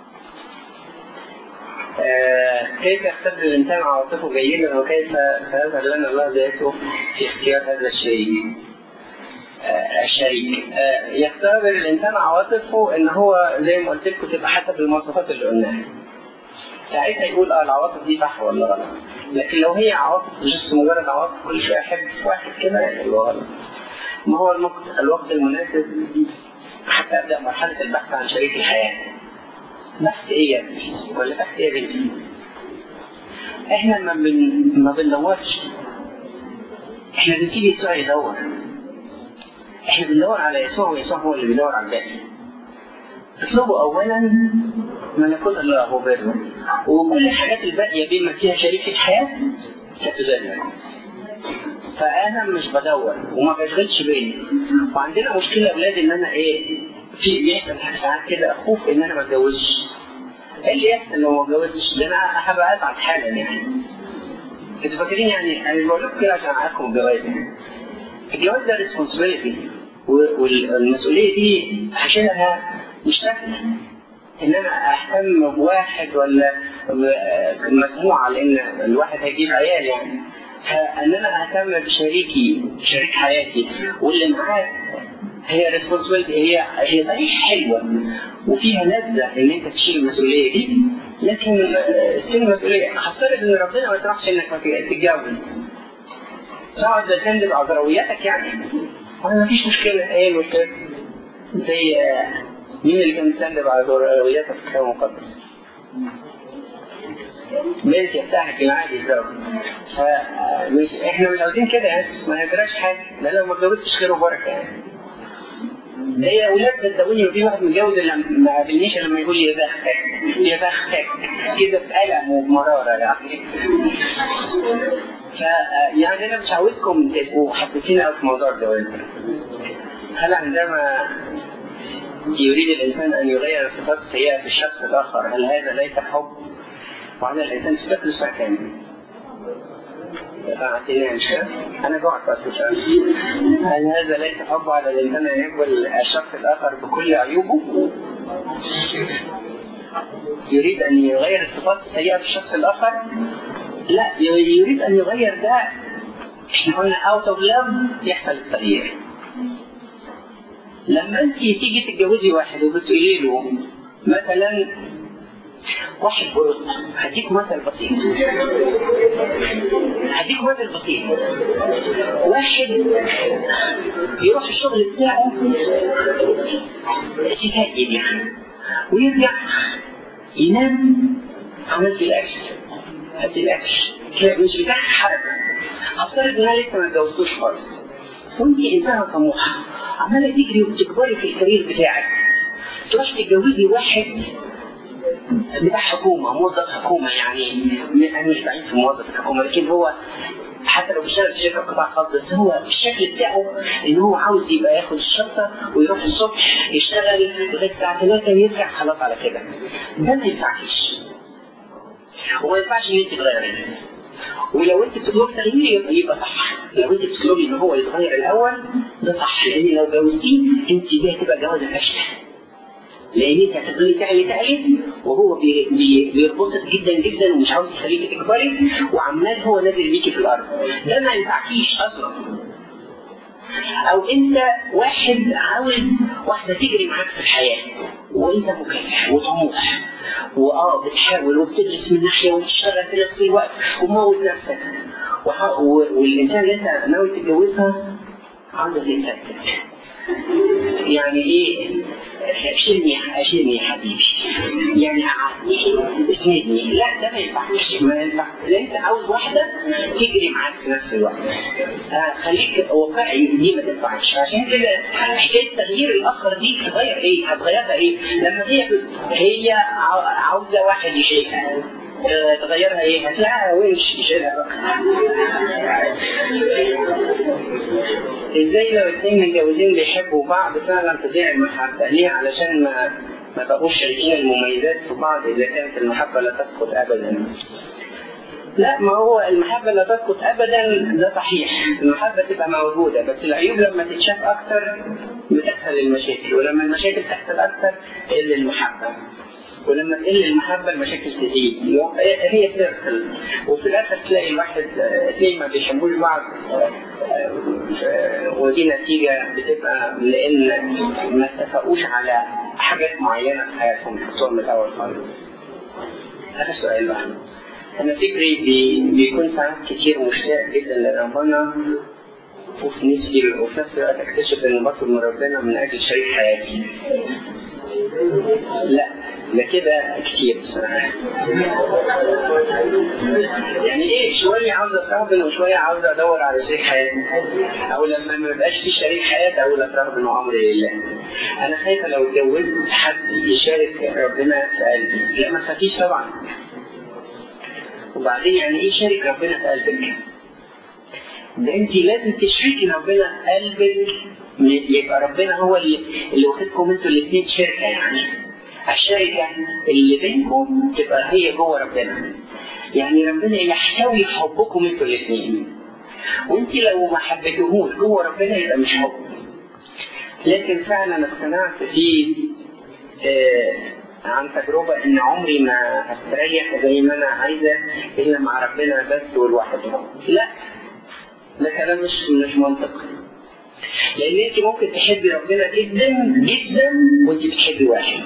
آه كيف يختبر الإنسان عواطفه جيدا وكيف سيظهر لنا الله ذاته في اختيار هذا الشريك آه الشريك آه يختبر الإنسان عواطفه إن هو زي ما قلت لكم تبقى حسب المواصفات اللي قلناها ساعتها يقول اه العواطف دي صح ولا غلط لكن لو هي عواطف بس مجرد عواطف كل شويه احب في واحد كده يبقى غلط ما هو الوقت الوقت المناسب حتى ابدا مرحله البحث عن شريك الحياه بحث ايه يا ابني ولا بحث ايه يا بنتي احنا ما بن... ما بندورش احنا بنسيب يسوع يدور احنا بندور على يسوع ويسوع هو اللي بيدور على الباقي اطلبوا اولا ملكوت الله وبره وكل الحاجات الباقيه بما فيها شريكة حياه ستزال لكم فانا مش بدور وما بشغلش بالي وعندنا مشكله يا اولاد ان انا ايه في بيحصل ساعات كده خوف ان انا ما اتجوزش ايه اللي يحصل لو ما اتجوزتش ده انا هبقى ازعل حالا يعني انتوا فاكرين يعني انا بقول لكم كده عشان معاكم الجواز الجواز ده ريسبونسبيلتي والمسؤوليه دي هشيلها مش سهله ان انا اهتم بواحد ولا مجموعه لان الواحد هيجيب عيال يعني فان انا اهتم بشريكي شريك حياتي واللي معاه هي ريسبونسبيلتي هي هي صحيح حلوه وفيها لذه ان انت تشيل المسؤوليه دي لكن تشيل المسؤوليه هفترض ان ربنا ما يطرحش انك ما تتجوز تقعد تندب اولوياتك يعني ما فيش مشكله ايه المشكله زي مين اللي كان بيتندب على اولوياتك في الكتاب المقدس؟ بنت يفتحك العادي الزوج فمش احنا مش عاوزين كده يعني ما نقدرش حاجه ده لو ما اتجوزتش خير وبركه يعني هي اولاد صدقوني في واحد متجوز اللي ما قابلنيش لما يقول يا بختك يا بختك كده بألم وبمراره يعني ف يعني انا مش عاوزكم تبقوا حساسين قوي في موضوع الجواز هل عندما يريد الانسان ان يغير الصفات السيئه في الشخص الاخر هل هذا ليس حب؟ وعلى الانسان تستقبل الساعه كام؟ أنا جوعت أصلا هل هذا ليس حب على الإنسان أن يقبل الشخص الآخر بكل عيوبه؟ يريد أن يغير الصفات السيئة في الشخص الآخر؟ لا يريد أن يغير ده احنا قلنا اوت اوف لاف يحصل التغيير لما انت تيجي تتجوزي واحد وبتقولي له مثلا واحد برد هديك مثل بسيط هديك مثل بسيط واحد يروح الشغل بتاعه تسجل يعني ويرجع ينام عملت الاكل هات الاكل مش بتاع حركه افترض ان انا لسه ما اتجوزتوش خالص وانت انسانه طموحه عماله تجري وتكبري في الكارير بتاعك تروح تتجوزي واحد بتاع حكومه موظف حكومه يعني انا مش بعيد في موظف الحكومه لكن هو حتى لو بيشتغل في شركه قطاع خاص بس هو الشكل بتاعه ان هو عاوز يبقى ياخد الشنطه ويروح الصبح يشتغل لغايه الساعه 3 ويرجع خلاص على كده ده ما ينفعش وما ينفعش ان انت تغيريه ولو انت بتطلبي تغيير يبقى صح لو انت بتطلبي ان هو يتغير الاول ده صح لان لو جوزتيه انت دي هتبقى جوازه فاشله لان انت هتفضلي تعلي تعلي وهو بي بي بيربطك جدا جدا ومش عاوز يخليكي تكبري وعمال هو نازل بيكي في الارض ده ما ينفعكيش اصلا او انت واحد عاوز واحده تجري معاك في الحياه وانت مكافح وطموح واه بتحاول وبتدرس من ناحيه وبتشتغل في نفس الوقت وموت نفسك وح- و- والانسان اللي انت ناوي تتجوزها عاوزه تتسكت يعني ايه شيلني شيلني يا حبيبي يعني قعدني اسندني لا ده ما ينفعش ما ينفع لان انت عاوز واحده تجري معاك في نفس الوقت آه خليك واقعي دي ما تنفعش عشان كده حكايه تغيير الاخر دي تغير ايه؟ هتغيرها ايه؟ لما هي هي عاو- عاوزه واحد يشيلها آه، تغيرها ايه؟ هتلاقيها وش يشيلها بقى ازاي لو اتنين متجوزين بيحبوا بعض فعلا تضيع المحبة ليه علشان ما ما بقوش شايفين المميزات في بعض اذا كانت المحبة لا تسقط ابدا لا ما هو المحبة لا تسقط ابدا ده صحيح المحبة تبقى موجودة بس العيوب لما تتشاف اكتر بتحصل المشاكل ولما المشاكل تحصل اكتر تقل المحبة ولما تقل المحبة المشاكل تزيد هي سيركل وفي الآخر تلاقي الواحد اثنين ما بيحبوش بعض ودي نتيجة بتبقى لأن ما اتفقوش على حاجات معينة في حياتهم يحطوها من الأول خالص. آخر سؤال بقى. أنا فكري بي بيكون ساعات كتير مشتاق جدا لربنا وفي نفسي وفي نفس الوقت أكتشف إن بطلب من ربنا من أجل شريك حياتي. لا ده كده كتير بصراحة يعني ايه شوية عاوز اترهبن وشوية عاوز ادور على شريك حياتي او لما ما يبقاش في شريك حياة اقول اترهبن وامري لله انا خايفة لو اتجوزت حد يشارك ربنا في قلبي لا ما تخافيش طبعا وبعدين يعني ايه شارك ربنا في قلبك ده انت لازم تشركي ربنا في قلبك يبقى ربنا هو اللي اللي واخدكم انتوا الاثنين شركه يعني الشركه اللي بينكم تبقى هي جوه ربنا يعني ربنا يحتوي حبكم انتوا الاثنين وانت لو ما حبيتوهوش جوه ربنا يبقى مش حب لكن فعلا اقتنعت في آه عن تجربة إن عمري ما هستريح زي ما أنا عايزة إلا مع ربنا بس ولوحده. لا ده كلام مش مش منطقي. لان انت ممكن تحبي ربنا جدا جدا وانت بتحبي واحد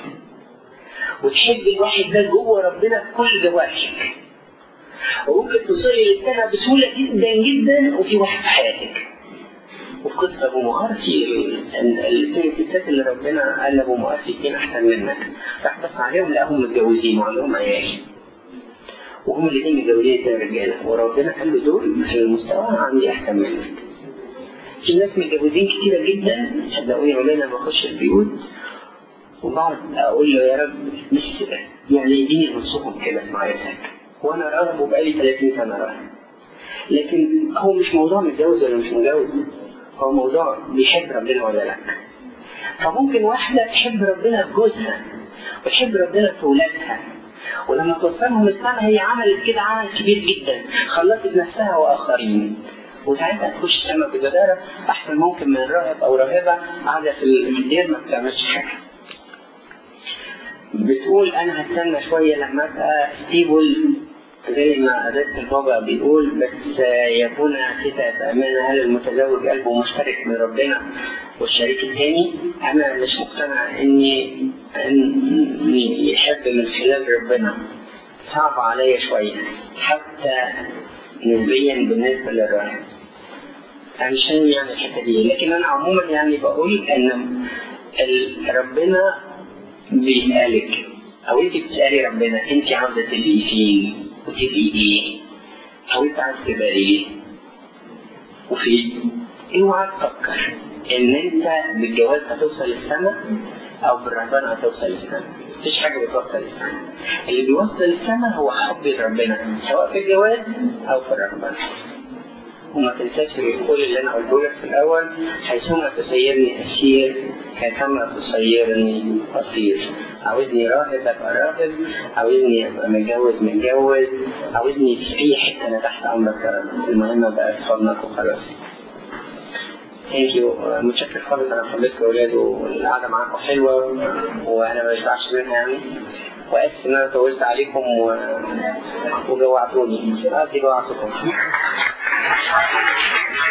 وتحبي الواحد ده جوه ربنا بكل جوارحك وممكن توصلي للسنة بسهولة جدا جدا وفي واحد في حياتك وفي قصة أبو مقارتي الاثنين الستات اللي ربنا قال لأبو مقارتي اثنين أحسن منك راح بص عليهم لقاهم متجوزين وعندهم عيال وهم الاثنين متجوزين اثنين رجالة وربنا قال له دول في المستوى عندي أحسن منك في ناس متجوزين كتيرة جدا صدقوني عمرنا ما بخش البيوت وبقعد اقول له يا رب مش كده يعني اديني نصهم كده في معرفتك وانا راغب وبقالي 30 سنه راغب لكن هو مش موضوع متجوز ولا مش متجوز هو موضوع بيحب ربنا ولا لا فممكن واحده تحب ربنا في جوزها وتحب ربنا في ولادها ولما توصلهم السنة هي عملت كده عمل كبير جدا خلصت نفسها واخرين وساعتها تخش السما بجدارة أحسن ممكن من راهب أو راهبة قاعدة في الدير ما بتعملش حاجة. بتقول أنا هستنى شوية لما أبقى ستيبل زي ما قداسة البابا بيقول بس يكون كده بأمانة هل المتزوج قلبه مشترك من ربنا والشريك التاني أنا مش مقتنع إني إني يحب من خلال ربنا صعب عليا شوية حتى نسبيا بالنسبة للراهب أنا مش فاهم يعني الحتة دي لكن أنا عموما يعني بقول إن ال- ربنا بيسألك أو أنت بتسألي ربنا أنت عاوزة تبقي فين وتبقي إيه أو أنت عاوز تبقى إيه وفين اوعى تفكر إن أنت بالجواز هتوصل للسما أو بالرهبان هتوصل للسما مفيش حاجة بتوصل للسما اللي بيوصل للسما هو حب لربنا سواء في الجواز أو في الرهبان وما تنساش القول اللي انا قلته لك في الاول حيثما تسيرني اسير كما تسيرني قصير عاوزني راهب ابقى راهب عاوزني ابقى متجوز متجوز عاوزني في اي حته انا تحت امرك يا رب المهم ابقى في حضنك وخلاص ثانك يو متشكر خالص انا حبيتكم يا اولاد والقعده معاكم حلوه وانا ما بشبعش منها يعني واسف ان انا طولت عليكم و... وجوعتوني ادي جوعتكم